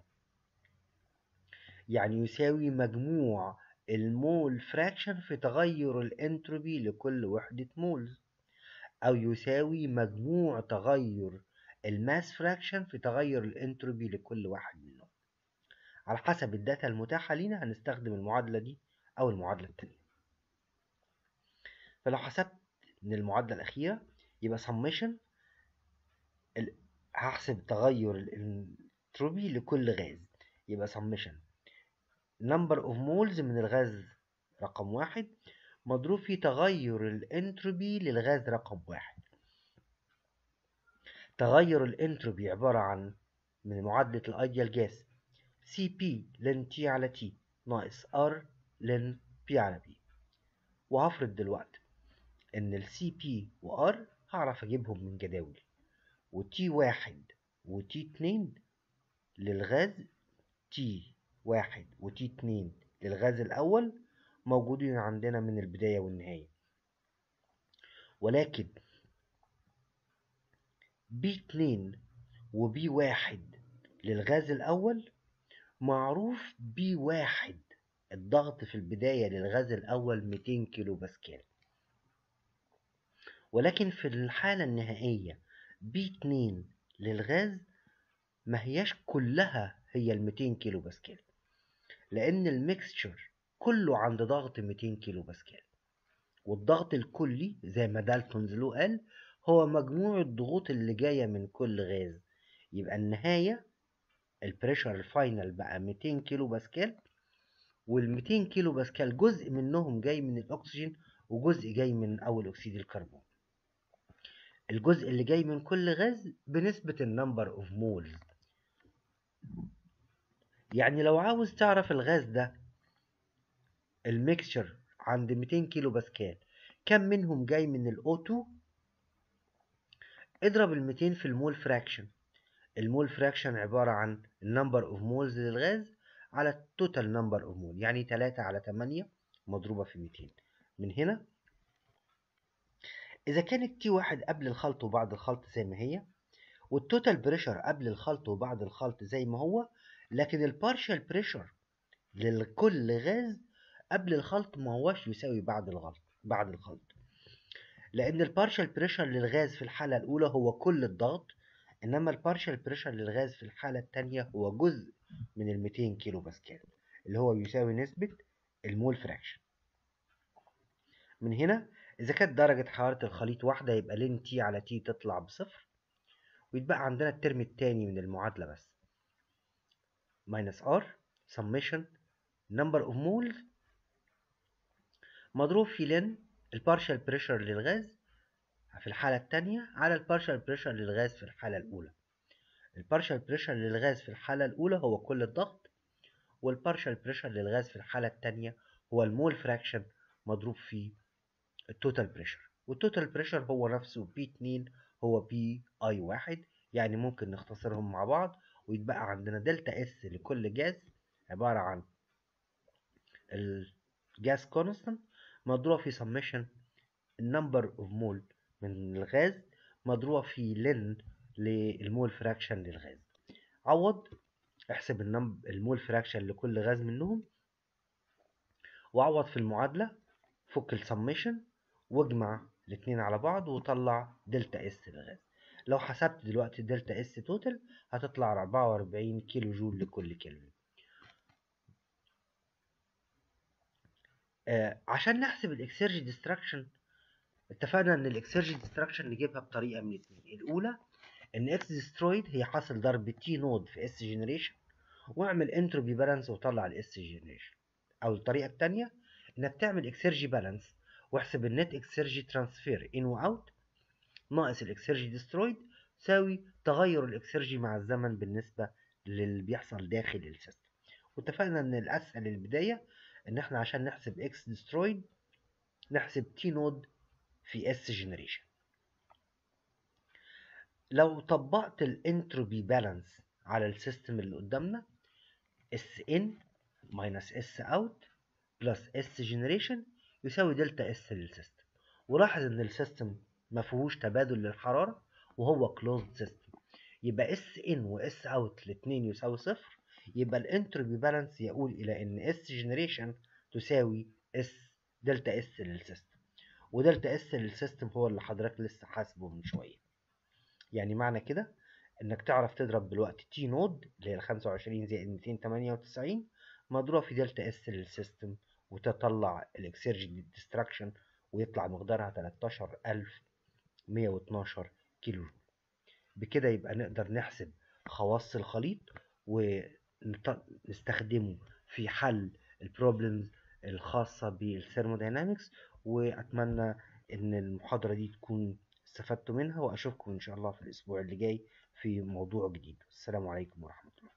يعني يساوي مجموع المول فراكشن في تغير الانتروبي لكل وحدة مولز أو يساوي مجموع تغير الماس فراكشن في تغير الانتروبي لكل واحد منهم على حسب الداتا المتاحة لينا هنستخدم المعادلة دي أو المعادلة التانية فلو حسبت من المعادلة الأخيرة يبقى summation هحسب تغير الانتروبي لكل غاز يبقى summation number of moles من الغاز رقم واحد مضروب في تغير الانتروبي للغاز رقم واحد تغير الانتروبي عبارة عن من معادلة الايديال جاس سي بي لن تي على تي ناقص ار لن بي على بي وهفرض دلوقتي ان السي بي وار هعرف اجيبهم من جداول وتي واحد وتي اتنين للغاز تي واحد وتي اتنين للغاز الأول موجودين عندنا من البداية والنهاية ولكن بي اتنين وبي واحد للغاز الأول معروف بي واحد الضغط في البداية للغاز الأول 200 كيلو باسكال ولكن في الحالة النهائية بي 2 للغاز ما هياش كلها هي ال 200 كيلو باسكال لأن الميكستشر كله عند ضغط 200 كيلو باسكال والضغط الكلي زي ما دالتونز لو قال هو مجموع الضغوط اللي جاية من كل غاز يبقى النهاية البريشر الفاينل بقى 200 كيلو باسكال وال 200 كيلو باسكال جزء منهم جاي من الأكسجين وجزء جاي من أول أكسيد الكربون الجزء اللي جاي من كل غاز بنسبة النمبر اوف مولز يعني لو عاوز تعرف الغاز ده الميكشر عند 200 كيلو باسكال كم منهم جاي من الاو 2 اضرب ال 200 في المول فراكشن المول فراكشن عبارة عن النمبر اوف مولز للغاز على التوتال نمبر اوف مول يعني 3 على 8 مضروبة في 200 من هنا إذا كانت تي واحد قبل الخلط وبعد الخلط زي ما هي والتوتال بريشر قبل الخلط وبعد الخلط زي ما هو لكن البارشال بريشر لكل غاز قبل الخلط ما هوش يساوي بعد الغلط بعد الخلط لأن البارشال بريشر للغاز في الحالة الأولى هو كل الضغط إنما البارشال بريشر للغاز في الحالة الثانية هو جزء من ال 200 كيلو باسكال اللي هو يساوي نسبة المول فراكشن من هنا إذا كانت درجة حرارة الخليط واحدة يبقى لين تي على تي تطلع بصفر ويتبقى عندنا الترم التاني من المعادلة بس minus R summation number of moles مضروب في لين البارشال بريشر للغاز في الحالة التانية على البارشال بريشر للغاز في الحالة الأولى البارشال بريشر للغاز في الحالة الأولى هو كل الضغط والبارشال بريشر للغاز في الحالة التانية هو المول فراكشن مضروب في التوتال بريشر والتوتال بريشر هو نفسه بي 2 هو بي اي واحد يعني ممكن نختصرهم مع بعض ويتبقى عندنا دلتا اس لكل جاز عبارة عن الجاز كونستانت مضروبة في سميشن النمبر اوف مول من الغاز مضروبة في لن للمول فراكشن للغاز عوض احسب المول فراكشن لكل غاز منهم وعوض في المعادلة فك السميشن واجمع الاتنين على بعض وطلع دلتا اس للغاز لو حسبت دلوقتي دلتا اس توتال هتطلع 44 كيلو جول لكل كلمة آه عشان نحسب الاكسيرجي ديستراكشن اتفقنا ان الاكسيرجي ديستراكشن نجيبها بطريقه من اتنين الاولى ان اكس ديسترويد هي حاصل ضرب تي نود في اس جنريشن واعمل انتروبي بالانس وطلع الاس جنريشن او الطريقه الثانيه انك تعمل اكسيرجي بالانس واحسب النت اكسيرجي ترانسفير ان واوت ناقص الاكسيرجي ديسترويد تساوي تغير الاكسيرجي مع الزمن بالنسبه للي بيحصل داخل السيستم واتفقنا ان الاسهل البدايه ان احنا عشان نحسب اكس ديسترويد نحسب تي نود في اس جنريشن لو طبقت الانتروبي بالانس على السيستم اللي قدامنا اس ان ماينس اس اوت بلس اس جنريشن يساوي دلتا اس للسيستم ولاحظ ان السيستم ما فيهوش تبادل للحراره وهو كلوزد سيستم يبقى اس ان واس اوت الاثنين يساوي صفر يبقى الانتروبي بالانس يقول الى ان اس جنريشن تساوي اس دلتا اس للسيستم ودلتا اس للسيستم هو اللي حضرتك لسه حاسبه من شويه يعني معنى كده انك تعرف تضرب دلوقتي تي نود اللي هي 25 زائد 298 مضروبه في دلتا اس للسيستم وتطلع الاكسيرجي ديستراكشن ويطلع مقدارها 13112 كيلو جول بكده يبقى نقدر نحسب خواص الخليط ونستخدمه في حل البروبلمز الخاصة بالثيرموداينامكس وأتمنى إن المحاضرة دي تكون استفدتوا منها وأشوفكم إن شاء الله في الأسبوع اللي جاي في موضوع جديد السلام عليكم ورحمة الله